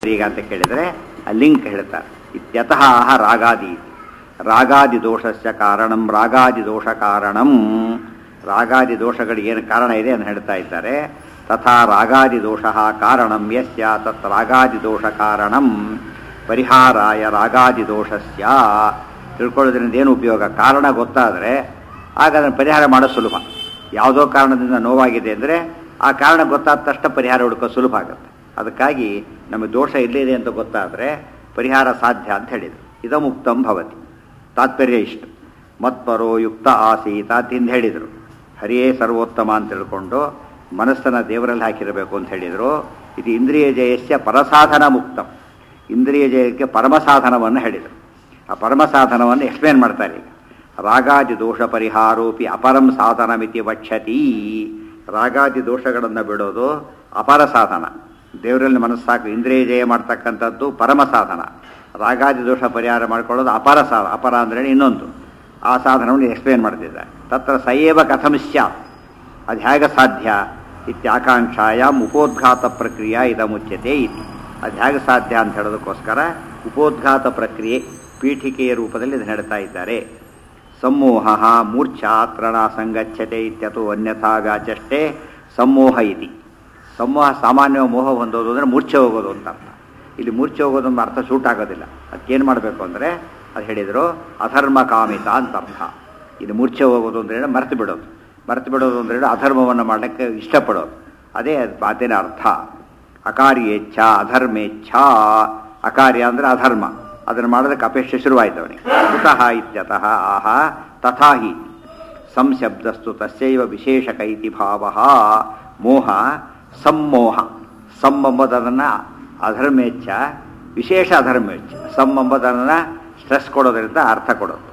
ಈಗ ಅಂತ ಕೇಳಿದರೆ ಆ ಲಿಂಕ್ ಹೇಳ್ತಾರೆ ಇತ್ಯತಃ ರಾಗಾದಿ ರಾಗಾದಿ ದೋಷಸ್ಯ ಕಾರಣಂ ರಾಗಾದಿ ದೋಷ ಕಾರಣಂ ರಾಗಾದಿ ದೋಷಗಳಿಗೆ ಏನು ಕಾರಣ ಇದೆ ಅಂತ ಹೇಳ್ತಾ ಇದ್ದಾರೆ ತಥಾ ರಾಗಾದಿ ದೋಷ ಕಾರಣಂ ಯಸ್ಯ ತತ್ ರಾಗಾದಿ ದೋಷ ಕಾರಣಂ ಪರಿಹಾರಾಯ ರಾಗಾದಿ ದೋಷಸ್ಯ ತಿಳ್ಕೊಳ್ಳೋದ್ರಿಂದ ಏನು ಉಪಯೋಗ ಕಾರಣ ಗೊತ್ತಾದರೆ ಆಗ ಅದನ್ನು ಪರಿಹಾರ ಮಾಡೋದು ಸುಲಭ ಯಾವುದೋ ಕಾರಣದಿಂದ ನೋವಾಗಿದೆ ಅಂದರೆ ಆ ಕಾರಣ ಗೊತ್ತಾದ ತಕ್ಷಣ ಪರಿಹಾರ ಹುಡುಕೋದು ಸುಲಭ ಆಗುತ್ತೆ ಅದಕ್ಕಾಗಿ ನಮಗೆ ದೋಷ ಇಲ್ಲಿದೆ ಅಂತ ಗೊತ್ತಾದರೆ ಪರಿಹಾರ ಸಾಧ್ಯ ಅಂತ ಹೇಳಿದರು ಇದಮುಕ್ತಂ ಭವತಿ ತಾತ್ಪರ್ಯ ಇಷ್ಟು ಮತ್ಪರೋ ಯುಕ್ತ ಆಸೀತ ಅಂತ ಹೇಳಿದರು ಹರಿಯೇ ಸರ್ವೋತ್ತಮ ಅಂತ ತಿಳ್ಕೊಂಡು ಮನಸ್ಸನ್ನು ದೇವರಲ್ಲಿ ಹಾಕಿರಬೇಕು ಅಂತ ಹೇಳಿದರು ಇದು ಇಂದ್ರಿಯ ಜಯಸ್ಯ ಪರಸಾಧನ ಮುಕ್ತಂ ಇಂದ್ರಿಯ ಜಯಕ್ಕೆ ಪರಮಸಾಧನವನ್ನು ಹೇಳಿದರು ಆ ಪರಮಸಾಧನವನ್ನು ಎಕ್ಸ್ಪ್ಲೇನ್ ಮಾಡ್ತಾರೆ ಈಗ ರಾಗಾದಿ ದೋಷ ಪರಿಹಾರೋಪಿ ಅಪರಂ ಸಾಧನಮಿತಿ ವಕ್ಷತಿ ರಾಗಾದಿ ದೋಷಗಳನ್ನು ಬಿಡೋದು ಅಪರ ಸಾಧನ ದೇವರಲ್ಲಿ ಮನಸ್ಸಾಕು ಇಂದ್ರಿಯ ಜಯ ಮಾಡ್ತಕ್ಕಂಥದ್ದು ಪರಮ ಸಾಧನ ರಾಗಾದಿ ದೋಷ ಪರಿಹಾರ ಮಾಡ್ಕೊಳ್ಳೋದು ಅಪರ ಸಾಧ ಅಪರ ಅಂದರೆ ಇನ್ನೊಂದು ಆ ಸಾಧನವನ್ನು ಎಕ್ಸ್ಪ್ಲೇನ್ ಮಾಡ್ತಿದ್ದಾರೆ ತತ್ರ ಸಯೇವ ಕಥಂ ಸ್ಯಾತ್ ಅದು ಹೇಗೆ ಸಾಧ್ಯ ಇತ್ಯಾಕಾಂಕ್ಷಾಯಾಮ್ ಉಪೋದ್ಘಾತ ಪ್ರಕ್ರಿಯೆ ಇದ ಮುಚ್ಯತೆ ಇತಿ ಅದು ಹೇಗೆ ಸಾಧ್ಯ ಅಂತ ಹೇಳೋದಕ್ಕೋಸ್ಕರ ಉಪೋದ್ಘಾತ ಪ್ರಕ್ರಿಯೆ ಪೀಠಿಕೆಯ ರೂಪದಲ್ಲಿ ಇದನ್ನು ಹೇಳ್ತಾ ಇದ್ದಾರೆ ಸಮೂಹ ಮೂರ್ಛಾತ್ರಣ ಸಂಗಚ್ಛತೆ ಇತ್ಯಥೋ ಅನ್ಯಥಾ ವ್ಯಾಚಷ್ಟೇ ಸಮೂಹ ಇತಿ ಸಮೂಹ ಸಾಮಾನ್ಯ ಮೋಹ ಹೊಂದೋದು ಅಂದರೆ ಮೂರ್ಛೆ ಹೋಗೋದು ಅಂತ ಅರ್ಥ ಇಲ್ಲಿ ಮೂರ್ಛೆ ಹೋಗೋದು ಅಂತ ಅರ್ಥ ಸೂಟ್ ಆಗೋದಿಲ್ಲ ಅದಕ್ಕೇನು ಮಾಡಬೇಕು ಅಂದರೆ ಅದು ಹೇಳಿದರು ಅಧರ್ಮ ಕಾಮಿತ ಅಂತ ಅರ್ಥ ಇದು ಮೂರ್ಛೆ ಹೋಗೋದು ಅಂದರೆ ಮರೆತು ಬಿಡೋದು ಮರೆತು ಬಿಡೋದು ಅಂದರೆ ಅಧರ್ಮವನ್ನು ಮಾಡಲಿಕ್ಕೆ ಇಷ್ಟಪಡೋದು ಅದೇ ಮಾತಿನ ಅರ್ಥ ಅಕಾರ್ಯೇಚ್ಛ ಅಧರ್ಮೇಚ್ಛ ಅಕಾರ್ಯ ಅಂದರೆ ಅಧರ್ಮ ಅದನ್ನು ಮಾಡೋದಕ್ಕೆ ಅಪೇಕ್ಷೆ ಶುರುವಾಯಿತು ಅವನಿಗೆ ಕುತಃ ಇತ್ಯತಃ ಆಹ ತಥಾ ಹಿ ಸಂಶಬ್ದಸ್ತು ತಸ್ಯೈವ ವಿಶೇಷಕ ಇತಿ ಭಾವ ಮೋಹ ಸಮ್ಮೋಹ ಸಮ್ ಎಂಬುದನ್ನು ಅಧರ್ಮೇಚ್ಛ ವಿಶೇಷ ಅಧರ್ಮೇಚ್ಛ ಸಮ್ ಎಂಬುದನ್ನು ಸ್ಟ್ರೆಸ್ ಕೊಡೋದ್ರಿಂದ ಅರ್ಥ ಕೊಡೋದು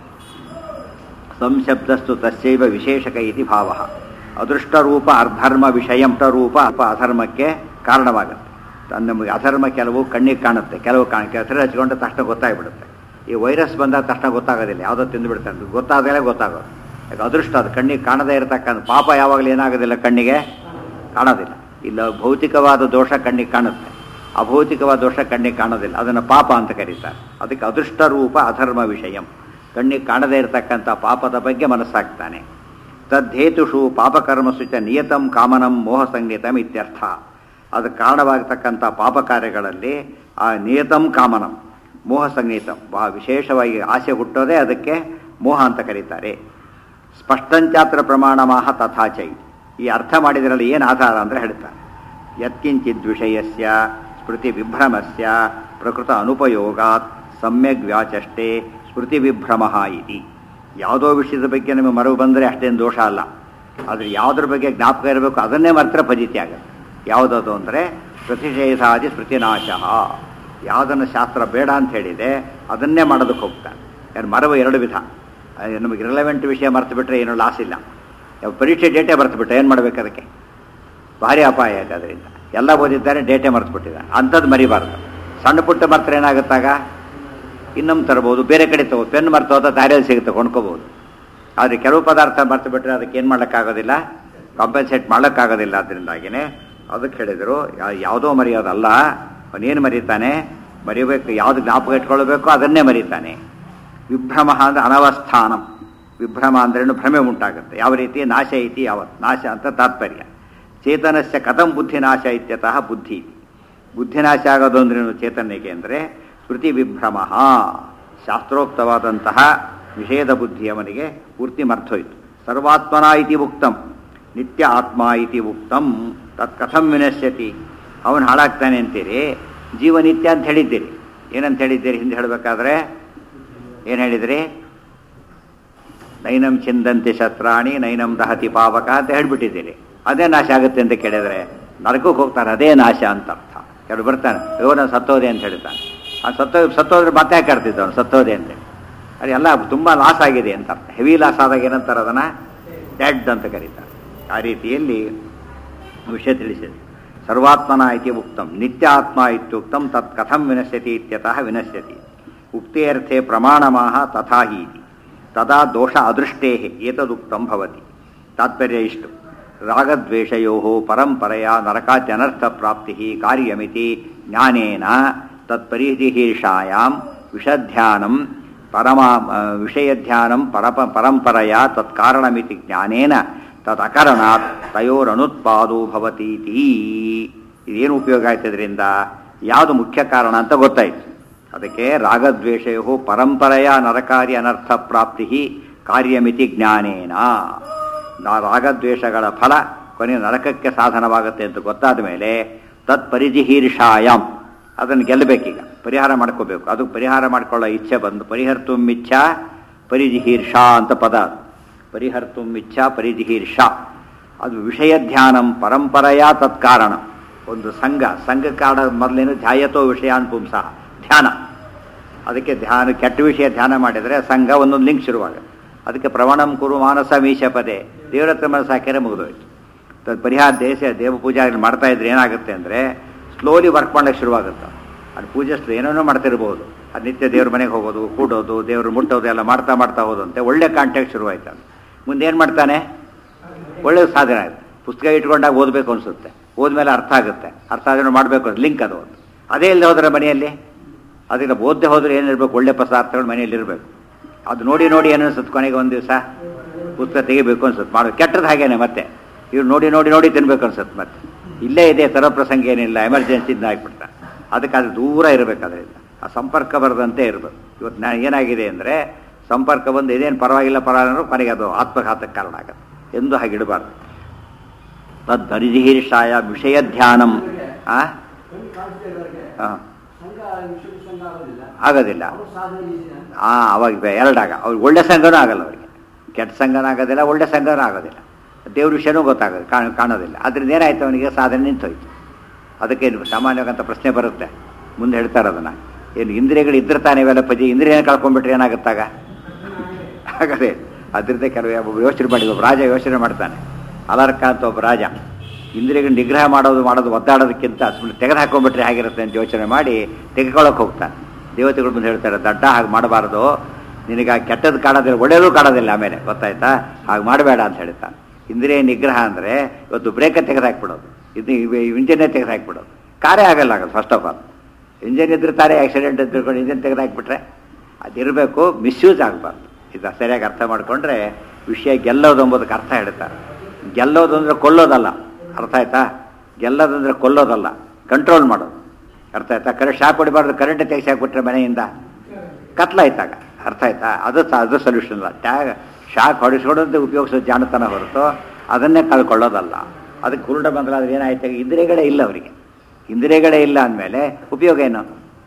ಸಂಶಬ್ದಸ್ತು ತಸ್ಯೈವ ವಿಶೇಷಕ ಇತಿ ಭಾವ ಅದೃಷ್ಟರೂಪ ಅಧರ್ಮ ವಿಷಯಂ ರೂಪ ಅಧರ್ಮಕ್ಕೆ ಕಾರಣವಾಗುತ್ತೆ ನಮಗೆ ಅಧರ್ಮ ಕೆಲವು ಕಣ್ಣಿಗೆ ಕಾಣುತ್ತೆ ಕೆಲವು ಕಾಣ ಹೆಸರು ಹಚ್ಕೊಂಡ ತಕ್ಷಣ ಗೊತ್ತಾಗ್ಬಿಡುತ್ತೆ ಈ ವೈರಸ್ ಬಂದಾಗ ತಕ್ಷಣ ಗೊತ್ತಾಗೋದಿಲ್ಲ ಯಾವುದೋ ತಿಂದುಬಿಡ್ತಾರೆ ಗೊತ್ತಾದಾಗಲೇ ಗೊತ್ತಾಗೋದು ಯಾಕೆ ಅದೃಷ್ಟ ಅದು ಕಣ್ಣಿಗೆ ಕಾಣದೇ ಇರತಕ್ಕಂಥ ಪಾಪ ಯಾವಾಗಲೂ ಏನಾಗೋದಿಲ್ಲ ಕಣ್ಣಿಗೆ ಕಾಣೋದಿಲ್ಲ ಇಲ್ಲ ಭೌತಿಕವಾದ ದೋಷ ಕಣ್ಣಿಗೆ ಕಾಣುತ್ತೆ ಅಭೌತಿಕವಾದ ದೋಷ ಕಣ್ಣಿಗೆ ಕಾಣೋದಿಲ್ಲ ಅದನ್ನು ಪಾಪ ಅಂತ ಕರೀತಾರೆ ಅದಕ್ಕೆ ಅದೃಷ್ಟ ರೂಪ ಅಧರ್ಮ ವಿಷಯಂ ಕಣ್ಣಿಗೆ ಕಾಣದೇ ಇರತಕ್ಕಂಥ ಪಾಪದ ಬಗ್ಗೆ ಮನಸ್ಸಾಗ್ತಾನೆ ತದ್ದೇತುಷು ಪಾಪಕರ್ಮಸು ಚ ನಿಯತಂ ಕಾಮನಂ ಮೋಹ ಸಂಗೀತಂ ಇತ್ಯರ್ಥ ಅದು ಕಾರಣವಾಗತಕ್ಕಂಥ ಪಾಪ ಕಾರ್ಯಗಳಲ್ಲಿ ಆ ನಿಯತಂ ಕಾಮನಂ ಮೋಹ ಸಂಗೀತಂ ಬಹಳ ವಿಶೇಷವಾಗಿ ಆಸೆ ಹುಟ್ಟೋದೇ ಅದಕ್ಕೆ ಮೋಹ ಅಂತ ಕರೀತಾರೆ ಸ್ಪಷ್ಟಂಚಾತ್ರ ಪ್ರಮಾಣಮಾಹ ತಥಾಚೈ ಈ ಅರ್ಥ ಮಾಡಿದ್ರಲ್ಲಿ ಏನು ಆಧಾರ ಅಂದರೆ ಹೇಳ್ತಾರೆ ಯತ್ಕಿಂಚಿದ್ ವಿಷಯಸ್ಯ ಸ್ಮೃತಿ ವಿಭ್ರಮಸ್ಯ ಪ್ರಕೃತ ಅನುಪಯೋಗಾತ್ ಸಮ್ಯಗ್ ವ್ಯಾಚಷ್ಟೇ ಸ್ಮೃತಿ ವಿಭ್ರಮ ಇತಿ ಯಾವುದೋ ವಿಷಯದ ಬಗ್ಗೆ ನಮಗೆ ಮರವು ಬಂದರೆ ಅಷ್ಟೇನು ದೋಷ ಅಲ್ಲ ಆದರೆ ಯಾವುದ್ರ ಬಗ್ಗೆ ಜ್ಞಾಪಕ ಇರಬೇಕು ಅದನ್ನೇ ಮಾತ್ರ ಫಜಿತಿ ಆಗುತ್ತೆ ಯಾವುದದು ಅಂದರೆ ಪ್ರತಿಷೇಧಾದಿ ಸ್ಮೃತಿನಾಶ ಯಾವುದನ್ನು ಶಾಸ್ತ್ರ ಬೇಡ ಅಂತ ಹೇಳಿದೆ ಅದನ್ನೇ ಮಾಡೋದಕ್ಕೆ ಹೋಗ್ತಾನೆ ಯಾರು ಮರವು ಎರಡು ವಿಧ ನಮಗೆ ರಿಲೆವೆಂಟ್ ವಿಷಯ ಮರೆತು ಬಿಟ್ಟರೆ ಏನೂ ಲಾಸ್ ಇಲ್ಲ ಪರೀಕ್ಷೆ ಡೇಟೇ ಮರೆತು ಬಿಟ್ಟರೆ ಏನು ಮಾಡಬೇಕು ಅದಕ್ಕೆ ಭಾರಿ ಅಪಾಯ ಇದೆ ಅದರಿಂದ ಎಲ್ಲ ಓದಿದ್ದಾರೆ ಡೇಟೇ ಮರೆತು ಬಿಟ್ಟಿದ್ದಾನೆ ಅಂಥದ್ದು ಮರಿಬಾರ್ದು ಸಣ್ಣ ಪುಟ್ಟ ಮರ್ತ್ರ ಏನಾಗುತ್ತಾಗ ಇನ್ನೊಮ್ಮೆ ತರ್ಬೋದು ಬೇರೆ ಕಡೆ ತಗೋ ಪೆನ್ ಮರ್ತು ಹೋದ ದಾರಿಯಲ್ಲಿ ಸಿಗುತ್ತೆ ಕೊಂಡ್ಕೋಬೋದು ಆದರೆ ಕೆಲವು ಪದಾರ್ಥ ಮರ್ತು ಬಿಟ್ಟರೆ ಅದಕ್ಕೆ ಏನು ಮಾಡೋಕ್ಕಾಗೋದಿಲ್ಲ ಕಾಂಪನ್ಸೇಟ್ ಮಾಡೋಕ್ಕಾಗೋದಿಲ್ಲ ಅದರಿಂದಾಗಿನೇ ಅದಕ್ಕೆ ಹೇಳಿದರು ಯಾವುದೋ ಮರೆಯೋದಲ್ಲ ಅವನೇನು ಮರೀತಾನೆ ಮರಿಬೇಕು ಯಾವುದು ಜ್ಞಾಪಕ ಇಟ್ಕೊಳ್ಬೇಕು ಅದನ್ನೇ ಮರೀತಾನೆ ವಿಭ್ರಮ ಅಂದರೆ ಅನವಸ್ಥಾನಂ ವಿಭ್ರಮ ಅಂದ್ರೇನು ಭ್ರಮೆ ಉಂಟಾಗುತ್ತೆ ಯಾವ ರೀತಿ ನಾಶ ಐತಿ ಯಾವತ್ತು ನಾಶ ಅಂತ ತಾತ್ಪರ್ಯ ಚೇತನಸ್ಯ ಕಥಂ ಬುದ್ಧಿನಾಶ ಇತ್ಯತಃ ಬುದ್ಧಿ ಬುದ್ಧಿನಾಶ ಆಗೋದು ಅಂದ್ರೇನು ಚೇತನಿಗೆ ಅಂದರೆ ಸ್ಮೃತಿ ವಿಭ್ರಮ ಶಾಸ್ತ್ರೋಕ್ತವಾದಂತಹ ವಿಷಯದ ಬುದ್ಧಿ ಅವನಿಗೆ ಪೂರ್ತಿ ಮರ್ತೋಯ್ತು ಸರ್ವಾತ್ಮನ ಇತಿ ಉಕ್ತಂ ನಿತ್ಯ ಆತ್ಮ ಇತಿ ಉಕ್ತಂ ತತ್ ಕಥಂ ವಿನಶ್ಯತಿ ಅವನು ಹಾಳಾಗ್ತಾನೆ ಅಂತೀರಿ ಜೀವನಿತ್ಯ ಅಂತ ಹೇಳಿದ್ದೀರಿ ಏನಂತ ಹೇಳಿದ್ದೀರಿ ಹಿಂದೆ ಹೇಳಬೇಕಾದ್ರೆ ಏನು ಹೇಳಿದ್ರಿ ನೈನಂ ಚಿಂದಂತಿ ಶಸ್ತ್ರಾಣಿ ನೈನಂ ದಹತಿ ಪಾವಕ ಅಂತ ಹೇಳ್ಬಿಟ್ಟಿದ್ದೀರಿ ಅದೇ ನಾಶ ಆಗುತ್ತೆ ಅಂತ ಕೇಳಿದರೆ ನರಕಕ್ಕೆ ಹೋಗ್ತಾರೆ ಅದೇ ನಾಶ ಅಂತ ಅರ್ಥ ಕೆಲವು ಬರ್ತಾನೆ ಇವಾಗ ನಾನು ಸತ್ತೋದೆ ಅಂತ ಹೇಳ್ತಾನೆ ಆ ಸತ್ತೋ ಸತ್ತೋದ್ರೆ ಮತ್ತೆ ಯಾಕೆ ಆಡ್ತಿದ್ದ ಅವನು ಸತ್ತೋದೆ ಅಂತೇಳಿ ಅದು ಎಲ್ಲ ತುಂಬ ಲಾಸ್ ಆಗಿದೆ ಅಂತ ಅರ್ಥ ಹೆವಿ ಲಾಸ್ ಆದಾಗ ಏನಂತಾರೆ ಅದನ್ನು ಡೆಡ್ ಅಂತ ಕರೀತಾರೆ ಆ ರೀತಿಯಲ್ಲಿ ವಿಷಯ ತಿಳಿಸಿದೆ ಸರ್ವಾತ್ಮನ ಇತಿ ಉಕ್ತಂ ನಿತ್ಯ ಆತ್ಮ ಇತ್ಯುಕ್ತಂ ತತ್ ಕಥಂ ವಿನಶ್ಯತಿ ಇತ್ಯತಃ ವಿನಶ್ಯತಿ ಉಕ್ತೇರ್ಥೆ ಪ್ರಮಾಣಮಾಹ ತಥಾ ಹೀತಿ ತದಾ ದೋಷ ಅದೃಷ್ಟೇ ಏತದುಕ್ತಂ ಭವತಿ ತಾತ್ಪರ್ಯ ಇಷ್ಟು ರಾಗದ್ವೇಷಯೋ ಪರಂಪರೆಯ ನರಕಾತ್ಯನರ್ಥ ಪ್ರಾಪ್ತಿ ಕಾರ್ಯಮಿತಿ ಜ್ಞಾನೇನ ತತ್ಪರಿಧಿಹೀರ್ಷಾಯಾಂ ವಿಷಧ್ಯಾನಂ ಪರಮ ವಿಷಯಧ್ಯಾನಂ ಪರಪ ಪರಂಪರೆಯ ತತ್ಕಾರಣಮಿತಿ ಜ್ಞಾನೇನ ತದಕರಣಾತ್ ತಯೋರನುತ್ಪಾದೋ ಭವತೀತಿ ಇದೇನು ಉಪಯೋಗ ಆಯ್ತದ್ರಿಂದ ಯಾವುದು ಮುಖ್ಯ ಕಾರಣ ಅಂತ ಗೊತ್ತಾಯ್ತು ಅದಕ್ಕೆ ರಾಗದ್ವೇಷಯೋ ಪರಂಪರೆಯ ನರಕಾರಿ ಅನರ್ಥ ಪ್ರಾಪ್ತಿ ಕಾರ್ಯಮಿತಿ ಜ್ಞಾನೇನ ನಾ ರಾಗದ್ವೇಷಗಳ ಫಲ ಕೊನೆಯ ನರಕಕ್ಕೆ ಸಾಧನವಾಗುತ್ತೆ ಅಂತ ಗೊತ್ತಾದ ಮೇಲೆ ತತ್ಪರಿಜಿಹೀರ್ಷಾಯಾಮ್ ಅದನ್ನು ಗೆಲ್ಲಬೇಕೀಗ ಪರಿಹಾರ ಮಾಡ್ಕೋಬೇಕು ಅದು ಪರಿಹಾರ ಮಾಡ್ಕೊಳ್ಳೋ ಇಚ್ಛೆ ಬಂದು ಪರಿಹರ್ತುಂ ಇಚ್ಛಾ ಪರಿಜಿಹೀರ್ಷಾ ಅಂತ ಪದ ಅದು ಪರಿಹರ್ತುಂ ಇಚ್ಛಾ ಪರಿಜಿಹೀರ್ಷಾ ಅದು ವಿಷಯ ಧ್ಯಾನಂ ಪರಂಪರೆಯ ತತ್ಕಾರಣ ಒಂದು ಸಂಘ ಸಂಘ ಕಾರಣ ಮೊದಲೇನು ಧ್ಯಾಯತೋ ವಿಷಯಾನ್ ಪುಂಸಃ ಧ್ಯಾನ ಅದಕ್ಕೆ ಧ್ಯಾನ ಕೆಟ್ಟ ವಿಷಯ ಧ್ಯಾನ ಮಾಡಿದರೆ ಸಂಘ ಒಂದೊಂದು ಲಿಂಕ್ ಶುರುವಾಗುತ್ತೆ ಅದಕ್ಕೆ ಪ್ರವಣಂ ಕುರು ಮಾನಸ ಮೀಶ ಪದೇ ದೇವರ ಹತ್ರ ಮನಸ್ಸು ಹಾಕಿದ್ರೆ ಮುಗಿದೋಯ್ತು ತದ್ ಪರಿಹಾರ ದೇಶ ದೇವ ಪೂಜೆ ಮಾಡ್ತಾ ಇದ್ರೆ ಏನಾಗುತ್ತೆ ಅಂದರೆ ಸ್ಲೋಲಿ ವರ್ಕ್ ಮಾಡಕ್ಕೆ ಶುರುವಾಗುತ್ತೆ ಅದು ಪೂಜೆ ಅಷ್ಟು ಏನೇನೋ ಮಾಡ್ತಿರ್ಬೋದು ಅದು ನಿತ್ಯ ದೇವ್ರ ಮನೆಗೆ ಹೋಗೋದು ಕೂಡೋದು ದೇವ್ರು ಮುಟ್ಟೋದು ಎಲ್ಲ ಮಾಡ್ತಾ ಮಾಡ್ತಾ ಹೋದಂತೆ ಒಳ್ಳೆ ಕಾಂಟ್ಯಾಕ್ಟ್ ಶುರುವಾಯ್ತು ಅದು ಮುಂದೆ ಏನು ಮಾಡ್ತಾನೆ ಒಳ್ಳೆ ಸಾಧನೆ ಆಗುತ್ತೆ ಪುಸ್ತಕ ಇಟ್ಕೊಂಡಾಗ ಓದಬೇಕು ಅನಿಸುತ್ತೆ ಓದ್ಮೇಲೆ ಅರ್ಥ ಆಗುತ್ತೆ ಅರ್ಥ ಆದ್ರೆ ಮಾಡಬೇಕು ಅದು ಲಿಂಕ್ ಅದು ಒಂದು ಅದೇ ಇಲ್ಲದೆ ಹೋದ್ರೆ ಮನೆಯಲ್ಲಿ ಅದಕ್ಕೆ ಓದ್ದೆ ಹೋದ್ರೆ ಏನಿರ್ಬೇಕು ಒಳ್ಳೆ ಪದಾರ್ಥಗಳು ಮನೆಯಲ್ಲಿ ಇರಬೇಕು ಅದು ನೋಡಿ ನೋಡಿ ಏನು ಅನ್ಸುತ್ತೆ ಕೊನೆಗೆ ಒಂದು ದಿವಸ ಪುಸ್ತಕ ತೆಗಿಬೇಕು ಅನ್ಸುತ್ತೆ ಮಾಡೋದು ಕೆಟ್ಟದ್ದು ಹಾಗೇನೆ ಮತ್ತೆ ಇವ್ರು ನೋಡಿ ನೋಡಿ ನೋಡಿ ತಿನ್ಬೇಕು ಅನ್ಸುತ್ತೆ ಮತ್ತೆ ಇಲ್ಲೇ ಇದೆ ತರ ಪ್ರಸಂಗ ಏನಿಲ್ಲ ಎಮರ್ಜೆನ್ಸಿ ಆಗ್ಬಿಡ್ತಾರೆ ಅದಕ್ಕೆ ಅದು ದೂರ ಇರಬೇಕು ಅದರಿಂದ ಆ ಸಂಪರ್ಕ ಬರದಂತೆ ಇರಬೇಕು ಇವತ್ತು ನಾ ಏನಾಗಿದೆ ಅಂದರೆ ಸಂಪರ್ಕ ಬಂದು ಇದೇನು ಪರವಾಗಿಲ್ಲ ಪರವಾಗಿಲ್ಲ ಕೊನೆಗೆ ಅದು ಆತ್ಮಘಾತಕ್ಕೆ ಕಾರಣ ಆಗುತ್ತೆ ಎಂದು ಹಾಗಿಡಬಾರ್ದು ತದ್ಧರಿಜಿಹೀರ್ಷಾಯ ವಿಷಯ ಧ್ಯಾನಂ ಆ ಹಾಂ ಆಗೋದಿಲ್ಲ ಆ ಅವಾಗ ಬೆ- ಎರಡಾಗ ಅವ್ರಿಗೆ ಒಳ್ಳೆ ಸಂಘನೂ ಆಗಲ್ಲ ಅವರಿಗೆ ಕೆಟ್ಟ ಸಂಘನೂ ಆಗೋದಿಲ್ಲ ಒಳ್ಳೆ ಸಂಘನೂ ಆಗೋದಿಲ್ಲ ದೇವ್ರ ವಿಷಯನೂ ಗೊತ್ತಾಗೋದು ಕಾಣ- ಕಾಣೋದಿಲ್ಲ ಅದರಿಂದ ಏನಾಯ್ತು ಅವನಿಗೆ ಸಾಧನೆ ನಿಂತೋಯ್ತು ಅದಕ್ಕೆ ಇದು ಸಾಮಾನ್ಯವಾಗಂತ ಪ್ರಶ್ನೆ ಬರುತ್ತೆ ಮುಂದೆ ಹೇಳ್ತಾರೆ ಅದನ್ನ ಏನು ಇಂದ್ರಿಯಗಳು ಇದ್ರೆ ತಾನೇ ಇವೆಲ್ಲ ಪಜಿ ಇಂದ್ರಿಯ ಕಳ್ಕೊಂಡ್ಬಿಟ್ರೆ ಏನಾಗುತ್ತಾಗ ಹಾಗಾದ್ರೆ ಅದರಿಂದ ಕೆಲವು ಒಬ್ಬ ಯೋಚನೆ ಮಾಡಿ ಒಬ್ಬ ರಾಜ ಯೋಚನೆ ಮಾಡ್ತಾನೆ ಅಲರ್ಕ ಅಂತ ಒಬ್ಬ ರಾಜ ಇಂದ್ರಿಯಗಳು ನಿಗ್ರಹ ಮಾಡೋದು ಮಾಡೋದು ಒದ್ದಾಡೋದಕ್ಕಿಂತ ಸುಮ್ಮನೆ ತೆಗೆದು ಹಾಕೊಂಡ್ಬಿಟ್ರೆ ಹೇಗಿರುತ್ತೆ ಅಂತ ಯೋಚನೆ ಮಾಡಿ ತೆಗೆದುಕೊಳ್ಳೋಕೆ ಹೋಗ್ತಾನೆ ದೇವತೆಗಳು ಬಂದು ಹೇಳ್ತಾರೆ ದಡ್ಡ ಹಾಗೆ ಮಾಡಬಾರ್ದು ನಿನಗೆ ಆ ಕೆಟ್ಟದ್ದು ಕಾಣೋದಿಲ್ಲ ಒಳ್ಳೆಯದು ಕಾಣೋದಿಲ್ಲ ಆಮೇಲೆ ಗೊತ್ತಾಯ್ತಾ ಹಾಗೆ ಮಾಡಬೇಡ ಅಂತ ಹೇಳ್ತಾನೆ ಇಂದ್ರಿಯ ನಿಗ್ರಹ ಅಂದರೆ ಇವತ್ತು ಬ್ರೇಕ ತೆಗೆದು ಹಾಕ್ಬಿಡೋದು ಇದು ಇಂಜಿನೇ ತೆಗೆದು ಹಾಕ್ಬಿಡೋದು ಕಾರೇ ಆಗಲ್ಲ ಆಗೋದು ಫಸ್ಟ್ ಆಫ್ ಆಲ್ ಇಂಜಿನ್ ಇದ್ರೆ ತಾರೆ ಆಕ್ಸಿಡೆಂಟ್ ಅಂತ ತಿಳ್ಕೊಂಡು ಇಂಜಿನ್ ತೆಗೆದು ಹಾಕ್ಬಿಟ್ರೆ ಅದಿರಬೇಕು ಮಿಸ್ಯೂಸ್ ಆಗಬಾರ್ದು ಇದು ಸರಿಯಾಗಿ ಅರ್ಥ ಮಾಡಿಕೊಂಡ್ರೆ ವಿಷಯ ಗೆಲ್ಲೋದು ಎಂಬುದಕ್ಕೆ ಅರ್ಥ ಹೇಳ್ತಾರೆ ಗೆಲ್ಲೋದು ಅಂದರೆ ಕೊಲ್ಲೋದಲ್ಲ ಅರ್ಥ ಆಯ್ತಾ ಗೆಲ್ಲೋದಂದ್ರೆ ಕೊಲ್ಲೋದಲ್ಲ ಕಂಟ್ರೋಲ್ ಮಾಡೋದು ಅರ್ಥ ಆಯ್ತಾ ಕರೆಂಟ್ ಶಾಕ್ ಹೊಡಿಬಾರ್ದು ಕರೆಂಟ್ ತೆಗೆಸಿ ಹಾಕ್ಬಿಟ್ರೆ ಮನೆಯಿಂದ ಕತ್ಲಾಯ್ತಾಗ ಅರ್ಥ ಆಯ್ತಾ ಅದು ಸ- ಅದು ಸೊಲ್ಯೂಷನ್ ಅಲ್ಲ ಟ್ಯಾಗ್ ಶಾಕ್ ಹೊಡಿಸ್ಕೊಡೋದು ಉಪಯೋಗಿಸೋ ಜಾಣತನ ಹೊರತು ಅದನ್ನೇ ಕಳ್ಕೊಳ್ಳೋದಲ್ಲ ಅದಕ್ಕೆ ಕುರುಡ ಬಂದ್ರೆ ಏನಾಯ್ತು ಇಂದ್ರಿಯಗಳೇ ಇಲ್ಲ ಅವರಿಗೆ ಇಂದ್ರಿಯಗಳೇ ಇಲ್ಲ ಅಂದಮೇಲೆ ಉಪಯೋಗ ಏನು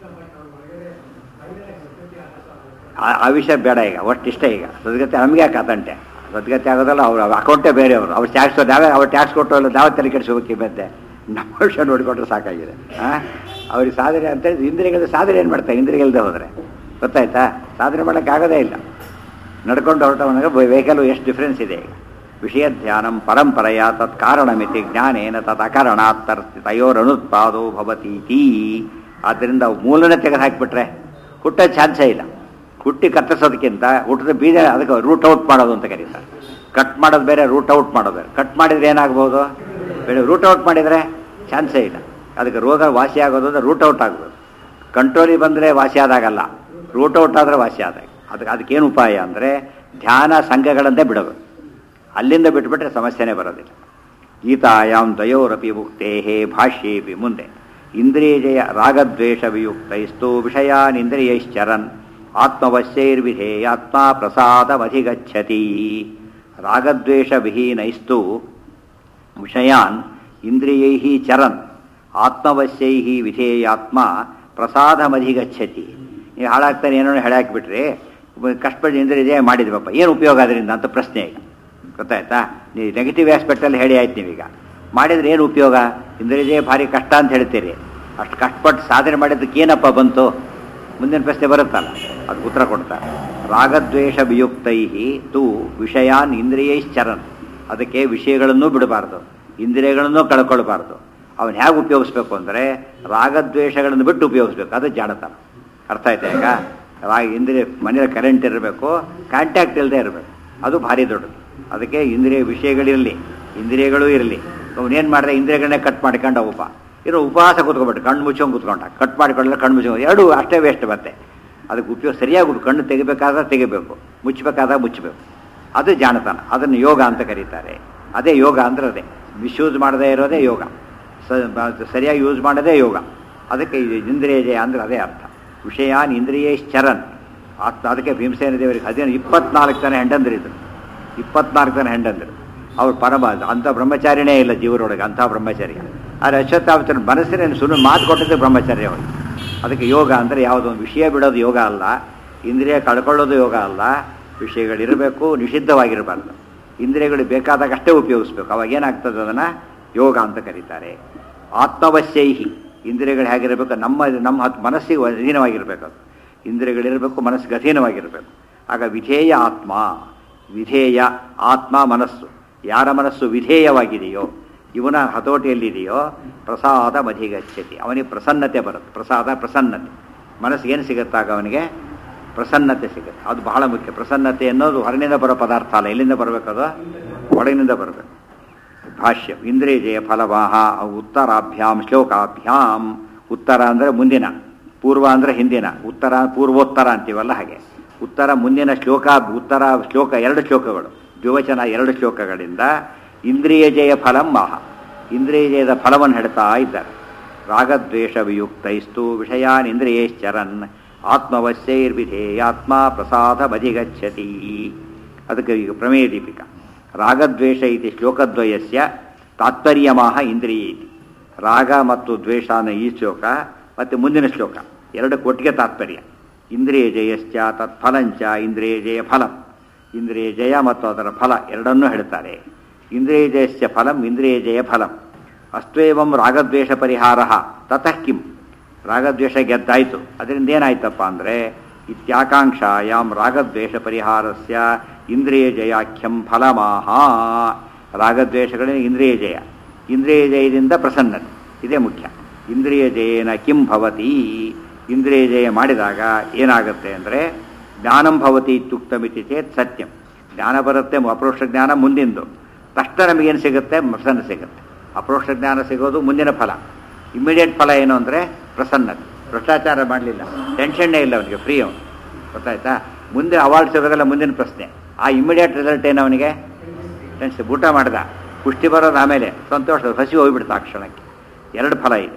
ಆ- ಆ ವಿಷಯ ಬೇಡ ಈಗ ಒಟ್ಟು ಇಷ್ಟ ಈಗ ಸದ್ಗತಿ ನಮಗೆ ಯಾಕೆ ಅದಂಟೆ ಸದ್ಗತಿ ಆಗೋದಲ್ಲ ಅವ್ರ ಅಕೌಂಟೇ ಬೇರೆಯವರು ಅವ್ರು ಟ್ಯಾಕ್ಸ್ ನಾವೇ ಅವ್ರು ಟ್ಯಾಕ್ಸ್ ಕೊಟ್ಟು ಅಲ್ಲ ನಾವೇ ತಲೆ ಕೆಡಿಸ್ಬೇಕು ಮತ್ತೆ ನಮ್ಮ ವಿಷಯ ನೋಡಿಕೊಂಡ್ರೆ ಸಾಕಾಗಿದೆ ಆ ಅವ್ರಿಗೆ ಸಾಧನೆ ಅಂತ ಹೇಳಿದ್ರೆ ಇಂದ್ರಿಯಗಳ ಸಾಧನೆ ಏನು ಮಾಡ್ತಾರೆ ಇಂದ್ರಿಯಗಲ್ದೆ ಹೋದರೆ ಗೊತ್ತಾಯ್ತಾ ಸಾಧನೆ ಮಾಡೋಕ್ಕೆ ಆಗೋದೇ ಇಲ್ಲ ನಡ್ಕೊಂಡು ಹೊರಟವನಾಗ ವೆಹಿಕಲ್ ಎಷ್ಟು ಡಿಫ್ರೆನ್ಸ್ ಇದೆ ಈಗ ವಿಷಯ ಧ್ಯಾನಂ ಪರಂಪರೆಯ ತತ್ ಕಾರಣಮಿತಿ ಜ್ಞಾನೇನ ತತ್ ಅಕಾರಣಾತ್ ತಯೋರನುತ್ಪಾದೋ ಭವತೀತಿ ಆದ್ದರಿಂದ ಅವು ಮೂಲನೇ ತೆಗೆದು ಹಾಕಿಬಿಟ್ರೆ ಹುಟ್ಟೋ ಚಾನ್ಸೇ ಇಲ್ಲ ಹುಟ್ಟಿ ಕತ್ತರಿಸೋದಕ್ಕಿಂತ ಹುಟ್ಟಿದ ಬೀಜ ಅದಕ್ಕೆ ರೂಟ್ ಔಟ್ ಮಾಡೋದು ಅಂತ ಕರೀತಾರೆ ಕಟ್ ಮಾಡೋದು ಬೇರೆ ರೂಟ್ ಔಟ್ ಮಾಡೋದು ಬೇರೆ ಕಟ್ ಮಾಡಿದ್ರೆ ಏನಾಗ್ಬೋದು ಬೇರೆ ರೂಟ್ ಔಟ್ ಮಾಡಿದರೆ ಚಾನ್ಸೇ ಇಲ್ಲ ಅದಕ್ಕೆ ರೋಗ ವಾಸಿ ಆಗೋದು ಅಂದರೆ ರೂಟ್ ಔಟ್ ಆಗ್ಬೋದು ಕಂಟ್ರೋಲಿಗೆ ಬಂದರೆ ವಾಸಿ ಆದಾಗಲ್ಲ ರೂಟ್ ಔಟ್ ಆದರೆ ವಾಸಿ ಆದಾಗ ಅದಕ್ಕೆ ಅದಕ್ಕೇನು ಉಪಾಯ ಅಂದರೆ ಧ್ಯಾನ ಸಂಘಗಳಂತೆ ಬಿಡಬೇಕು ಅಲ್ಲಿಂದ ಬಿಟ್ಬಿಟ್ರೆ ಸಮಸ್ಯೆನೇ ಬರೋದಿಲ್ಲ ಗೀತಾಯಾಮ್ ದ್ವಯೋರಪಿ ಮುಕ್ತೇಹೇ ಭಾಷ್ಯೇಪಿ ಮುಂದೆ ಇಂದ್ರಿಯಜಯ ರಾಗದ್ವೇಷ ವಿಯುಕ್ತೈಸ್ತು ವಿಷಯಾನಿಂದ್ರಿಯೈಶ್ಚರನ್ ಆತ್ಮವಶ್ಯೈರ್ವಿಧೇಯಾತ್ಮ ಪ್ರಸಾದಮಧಿಗಚ್ಚತಿ ರಾಗದ್ವೇಷ ವಿಹೀನೈಸ್ತು ವಿಷಯಾನ್ ಇಂದ್ರಿಯೈ ಚರನ್ ಆತ್ಮವಶ್ಯೈ ವಿಧೇಯಾತ್ಮ ಪ್ರಸಾದಮಧಿಗಚ್ಚತಿ ನೀವು ಹಾಳಾಗ್ತಾನೆ ಏನೋ ಹೇಳಾಕ್ಬಿಟ್ರೆ ಕಷ್ಟಪಟ್ಟು ಇಂದ್ರಿಯ ಮಾಡಿದ್ವಪ್ಪ ಏನು ಉಪಯೋಗ ಅದರಿಂದ ಅಂತ ಪ್ರಶ್ನೆ ಈಗ ಗೊತ್ತಾಯ್ತಾ ನೀವು ನೆಗೆಟಿವ್ ಆಸ್ಪೆಕ್ಟಲ್ಲಿ ಹೇಳಿ ಆಯ್ತು ನೀವೀಗ ಮಾಡಿದ್ರೆ ಏನು ಉಪಯೋಗ ಇಂದ್ರಿಯದೇ ಭಾರಿ ಕಷ್ಟ ಅಂತ ಹೇಳ್ತೀರಿ ಅಷ್ಟು ಕಷ್ಟಪಟ್ಟು ಸಾಧನೆ ಮಾಡಿದ್ದಕ್ಕೆ ಏನಪ್ಪ ಬಂತು ಮುಂದಿನ ಪ್ರಶ್ನೆ ಬರುತ್ತಲ್ಲ ಅದು ಉತ್ತರ ಕೊಡ್ತಾರೆ ರಾಗದ್ವೇಷ ವಿಯುಕ್ತೈ ತು ವಿಷಯಾನ್ ಇಂದ್ರಿಯೈಶ್ಚರನ್ ಅದಕ್ಕೆ ವಿಷಯಗಳನ್ನೂ ಬಿಡಬಾರ್ದು ಇಂದ್ರಿಯಗಳನ್ನೂ ಕಳ್ಕೊಳ್ಬಾರ್ದು ಅವನು ಹೇಗೆ ಉಪಯೋಗಿಸ್ಬೇಕು ಅಂದರೆ ರಾಗದ್ವೇಷಗಳನ್ನು ಬಿಟ್ಟು ಉಪಯೋಗಿಸ್ಬೇಕು ಅದು ಜಾಣತನ ಅರ್ಥ ಆಯ್ತಾ ಈಗ ರಾಗ ಇಂದ್ರಿಯ ಮನೇಲಿ ಕರೆಂಟ್ ಇರಬೇಕು ಕಾಂಟ್ಯಾಕ್ಟ್ ಇಲ್ಲದೆ ಇರಬೇಕು ಅದು ಭಾರಿ ದೊಡ್ಡದು ಅದಕ್ಕೆ ಇಂದ್ರಿಯ ವಿಷಯಗಳಿರಲಿ ಇಂದ್ರಿಯಗಳು ಇರಲಿ ಅವನೇನು ಮಾಡಿದ್ರೆ ಇಂದ್ರಿಯಗಳನ್ನೇ ಕಟ್ ಮಾಡ್ಕೊಂಡು ಅವಪ್ಪ ಇನ್ನು ಉಪವಾಸ ಕೂತ್ಕೊಂಡ್ಬಿಟ್ಟು ಕಣ್ಣು ಮುಚ್ಕೊಂಡು ಕೂತ್ಕೊಂಡ ಕಟ್ ಮಾಡಿಕೊಳ್ಳಲ್ಲ ಕಣ್ಣು ಮುಚ್ಕೊಂಡು ಎರಡು ಅಷ್ಟೇ ವೇಸ್ಟ್ ಮತ್ತೆ ಅದಕ್ಕೆ ಉಪಯೋಗ ಸರಿಯಾಗಿ ಕಣ್ಣು ತೆಗಿಬೇಕಾದ್ರೆ ತೆಗಿಬೇಕು ಮುಚ್ಚಬೇಕಾದಾಗ ಮುಚ್ಚಬೇಕು ಅದು ಜಾಣತನ ಅದನ್ನು ಯೋಗ ಅಂತ ಕರೀತಾರೆ ಅದೇ ಯೋಗ ಅಂದ್ರೆ ಅದೇ ಮಿಸ್ಯೂಸ್ ಮಾಡದೇ ಇರೋದೇ ಯೋಗ ಸ- ಬ- ಸರಿಯಾಗಿ ಯೂಸ್ ಮಾಡೋದೇ ಯೋಗ ಅದಕ್ಕೆ ಇದು ಇಂದ್ರಿಯ ಜಯ ಅಂದ್ರೆ ಅದೇ ಅರ್ಥ ವಿಷಯಾನ್ ಇಂದ್ರಿಯೇಶ್ಚರನ್ ಆತ್ ಅದಕ್ಕೆ ಭೀಮಸೇನ ದೇವರಿಗೆ ಹದಿನೈದು ಇಪ್ಪತ್ನಾಲ್ಕು ಜನ ಹೆಂಡಂದಿರಿದ್ರು ಇಪ್ಪತ್ನಾಲ್ಕು ಜನ ಹೆಂಡಂದಿರು ಅವ್ರು ಪರಮ ಅಂಥ ಬ್ರಹ್ಮಚಾರಿನೇ ಇಲ್ಲ ಜೀವರೊಳಗೆ ಅಂಥ ಬ್ರಹ್ಮಚಾರಿ ಆದರೆ ಅಶ್ವತ್ಥಾವತರ ಮನಸ್ಸಿನ ಸುಮ್ಮನೆ ಮಾತು ಕೊಟ್ಟಿದ್ದು ಬ್ರಹ್ಮಚಾರ್ಯ ಹೋಗಿ ಅದಕ್ಕೆ ಯೋಗ ಅಂದರೆ ಯಾವುದೋ ಒಂದು ವಿಷಯ ಬಿಡೋದು ಯೋಗ ಅಲ್ಲ ಇಂದ್ರಿಯ ಕಳ್ಕೊಳ್ಳೋದು ಯೋಗ ಅಲ್ಲ ವಿಷಯಗಳಿರಬೇಕು ನಿಷಿದ್ಧವಾಗಿರಬಾರ್ದು ಇಂದ್ರಿಯಗಳು ಬೇಕಾದಾಗ ಅಷ್ಟೇ ಉಪಯೋಗಿಸ್ಬೇಕು ಅವಾಗ ಏನಾಗ್ತದೆ ಅದನ್ನು ಯೋಗ ಅಂತ ಕರೀತಾರೆ ಆತ್ಮವಶ್ಯೈಹಿ ಇಂದ್ರಿಯಗಳು ಹೇಗಿರಬೇಕು ನಮ್ಮ ನಮ್ಮ ಹತ್ತು ಮನಸ್ಸಿಗೆ ಅಧೀನವಾಗಿರಬೇಕು ಅದು ಇಂದ್ರಿಯಗಳಿರಬೇಕು ಮನಸ್ಸಿಗೆ ಅಧೀನವಾಗಿರಬೇಕು ಆಗ ವಿಧೇಯ ಆತ್ಮ ವಿಧೇಯ ಆತ್ಮ ಮನಸ್ಸು ಯಾರ ಮನಸ್ಸು ವಿಧೇಯವಾಗಿದೆಯೋ ಇವನ ಹತೋಟಿಯಲ್ಲಿದೆಯೋ ಪ್ರಸಾದ ಮಧಿಗಚ್ಚತಿ ಅವನಿಗೆ ಪ್ರಸನ್ನತೆ ಬರುತ್ತೆ ಪ್ರಸಾದ ಪ್ರಸನ್ನತೆ ಮನಸ್ಸಿಗೆ ಏನು ಸಿಗುತ್ತಾಗ ಅವನಿಗೆ ಪ್ರಸನ್ನತೆ ಸಿಗುತ್ತೆ ಅದು ಬಹಳ ಮುಖ್ಯ ಪ್ರಸನ್ನತೆ ಅನ್ನೋದು ಹೊರಗಿನಿಂದ ಬರೋ ಪದಾರ್ಥ ಅಲ್ಲ ಎಲ್ಲಿಂದ ಬರಬೇಕದು ಒಳಗಿನಿಂದ ಬರಬೇಕು ಭಾಷ್ಯ ಇಂದ್ರಿಯ ಜಯ ಫಲವಾಹ ಉತ್ತರಾಭ್ಯಾಂ ಶ್ಲೋಕಾಭ್ಯಾಂ ಉತ್ತರ ಅಂದರೆ ಮುಂದಿನ ಪೂರ್ವ ಅಂದರೆ ಹಿಂದಿನ ಉತ್ತರ ಪೂರ್ವೋತ್ತರ ಅಂತೀವಲ್ಲ ಹಾಗೆ ಉತ್ತರ ಮುಂದಿನ ಶ್ಲೋಕ ಉತ್ತರ ಶ್ಲೋಕ ಎರಡು ಶ್ಲೋಕಗಳು ದ್ವಿವಚನ ಎರಡು ಶ್ಲೋಕಗಳಿಂದ ಇಂದ್ರಿಯ ಜಯ ಫಲಂ ಮಾಹ ಇಂದ್ರಿಯ ಜಯದ ಫಲವನ್ನು ಹೇಳ್ತಾ ಇದ್ದಾರೆ ರಾಗದ್ವೇಷ ವಿಯುಕ್ತೈಸ್ತು ವಿಷಯಾನ್ ಇಂದ್ರಿಯೇಶ್ಚರನ್ ಆತ್ಮವಶ್ಯೈರ್ವಿಧೇಯಾತ್ಮ ಪ್ರಸಾದ ಬದಿಗಚ್ಚತಿ ಅದಕ್ಕೆ ಈಗ ಪ್ರಮೇಯ ದೀಪಿಕಾ ರಾಗದ್ವೇಷ ಇತಿ ಶ್ಲೋಕದ್ವಯಸ್ಯ ತಾತ್ಪರ್ಯಮಾಹ ಇಂದ್ರಿಯ ಇತಿ ರಾಗ ಮತ್ತು ದ್ವೇಷ ಅನ್ನೋ ಈ ಶ್ಲೋಕ ಮತ್ತು ಮುಂದಿನ ಶ್ಲೋಕ ಎರಡು ಒಟ್ಟಿಗೆ ತಾತ್ಪರ್ಯ ಇಂದ್ರಿಯ ಜಯಶ್ಚ ತತ್ಫಲಂಚ ಇಂದ್ರಿಯ ಜಯ ಫಲಂ ಇಂದ್ರಿಯ ಜಯ ಮತ್ತು ಅದರ ಫಲ ಎರಡನ್ನೂ ಹೇಳ್ತಾರೆ ಇಂದ್ರಿಯ ಜಯಸ್ಯ ಫಲಂ ಇಂದ್ರಿಯ ಜಯ ಫಲಂ ಅಸ್ತ್ವೇವಂ ರಾಗದ್ವೇಷ ಪರಿಹಾರ ತತಃ ಕಿಂ ರಾಗದ್ವೇಷ ಗೆದ್ದಾಯಿತು ಅದರಿಂದ ಏನಾಯ್ತಪ್ಪ ಅಂದರೆ ಇತ್ಯಾಕಾಂಕ್ಷಾಯಾಮ್ ರಾಗದ್ವೇಷ ಪರಿಹಾರಸ್ಯ ಇಂದ್ರಿಯ ಜಯಾಖ್ಯಂ ಫಲಮಾಹ ರಾಗದ್ವೇಷಗಳಿಂದ ಇಂದ್ರಿಯ ಜಯ ಇಂದ್ರಿಯ ಜಯದಿಂದ ಪ್ರಸನ್ನತೆ ಇದೇ ಮುಖ್ಯ ಇಂದ್ರಿಯ ಜಯೇನ ಕಿಂ ಭವತಿ ಇಂದ್ರಿಯ ಜಯ ಮಾಡಿದಾಗ ಏನಾಗುತ್ತೆ ಅಂದರೆ ಜ್ಞಾನಂ ಭವತಿ ಇತ್ಯುಕ್ತಮಿತಿ ಚೇತ್ ಸತ್ಯಂ ಜ್ಞಾನ ಬರುತ್ತೆ ಅಪರೋಕ್ಷ ಜ್ಞಾನ ಮುಂದಿಂದು ತಕ್ಷಣ ನಮಗೇನು ಸಿಗುತ್ತೆ ಪ್ರಸನ್ನ ಸಿಗುತ್ತೆ ಅಪರೋಕ್ಷ ಜ್ಞಾನ ಸಿಗೋದು ಮುಂದಿನ ಫಲ ಇಮ್ಮಿಡಿಯೇಟ್ ಫಲ ಏನು ಅಂದರೆ ಪ್ರಸನ್ನತೆ ಭ್ರಷ್ಟಾಚಾರ ಮಾಡಲಿಲ್ಲ ಟೆನ್ಷನ್ನೇ ಇಲ್ಲ ಅವನಿಗೆ ಫ್ರೀ ಅವನು ಗೊತ್ತಾಯ್ತಾ ಮುಂದೆ ಅವಾರ್ಡ್ ಸಿಗೋದಲ್ಲ ಮುಂದಿನ ಪ್ರಶ್ನೆ ಆ ಇಮ್ಮಿಡಿಯೇಟ್ ರಿಸಲ್ಟ್ ಏನು ಅವನಿಗೆ ಟೆನ್ಷನ್ ಊಟ ಮಾಡ್ದ ಪುಷ್ಟಿ ಬರೋದು ಆಮೇಲೆ ಸಂತೋಷ ಹಸಿ ಹೋಗ್ಬಿಡ್ತಾ ಆ ಕ್ಷಣಕ್ಕೆ ಎರಡು ಫಲ ಇದೆ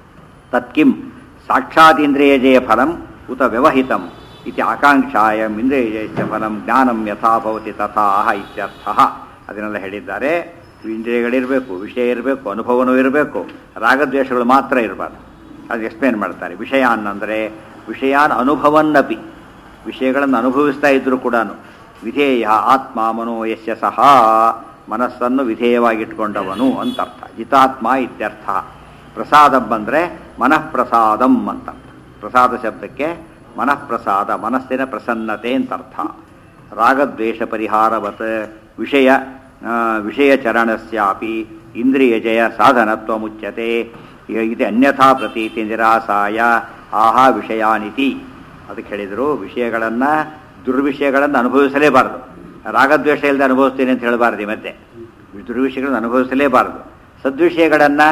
ತತ್ಕಿಂ ಸಾಕ್ಷಾತ್ ಇಂದ್ರಿಯ ಜಯ ಫಲಂ ಉತ ವ್ಯವಹಿತಂ ಇತಿ ಆಕಾಂಕ್ಷಾಯಂ ಇಂದ್ರಿಯ ಜಯಸ್ಯ ಫಲಂ ಜ್ಞಾನಂ ಯಥಾ ಭವತಿ ತಥಾ ಇತ್ಯರ್ಥ ಅದನ್ನೆಲ್ಲ ಹೇಳಿದ್ದಾರೆ ಇಂದ್ರಿಯಗಳಿರಬೇಕು ವಿಷಯ ಇರಬೇಕು ಅನುಭವನೂ ಇರಬೇಕು ರಾಗದ್ವೇಷಗಳು ಮಾತ್ರ ಇರಬಾರ್ದು ಅದು ಎಕ್ಸ್ಪ್ಲೇನ್ ಮಾಡ್ತಾರೆ ವಿಷಯ ಅನ್ನಂದರೆ ವಿಷಯಾನ್ ಅನುಭವನ್ನಪಿ ವಿಷಯಗಳನ್ನು ಅನುಭವಿಸ್ತಾ ಇದ್ದರೂ ಕೂಡ ವಿಧೇಯ ಆತ್ಮ ಮನೋಯಸ್ಯ ಸಹ ಮನಸ್ಸನ್ನು ವಿಧೇಯವಾಗಿಟ್ಕೊಂಡವನು ಅಂತ ಅರ್ಥ ಜಿತಾತ್ಮ ಇತ್ಯರ್ಥ ಪ್ರಸಾದಂ ಬಂದರೆ ಮನಃಪ್ರಸಾದಂ ಅಂತ ಅರ್ಥ ಪ್ರಸಾದ ಶಬ್ದಕ್ಕೆ ಮನಃಪ್ರಸಾದ ಮನಸ್ಸಿನ ಪ್ರಸನ್ನತೆ ಅಂತ ಅರ್ಥ ರಾಗದ್ವೇಷ ಪರಿಹಾರವತ್ ವಿಷಯ ಆ, ವಿಷಯಚರಣಸ್ಯಾಪಿ ಇಂದ್ರಿಯ ಜಯ ಸಾಧನತ್ವ ಮುಚ್ಯತೆ ಇದು ಅನ್ಯಥಾ ಪ್ರತೀತಿ ನಿರಾಸಾಯ ಆಹಾ ವಿಷಯಾನಿತಿ ಅದಕ್ಕೆ ಹೇಳಿದರು ವಿಷಯಗಳನ್ನು ದುರ್ವಿಷಯಗಳನ್ನು ಅನುಭವಿಸಲೇಬಾರದು ರಾಗದ್ವೇಷ ಇಲ್ಲದೆ ಅನುಭವಿಸ್ತೀನಿ ಅಂತ ಹೇಳಬಾರ್ದು ಈ ಮಧ್ಯೆ ದುರ್ವಿಷಯಗಳನ್ನು ಅನುಭವಿಸಲೇಬಾರದು ಸದ್ವಿಷಯಗಳನ್ನು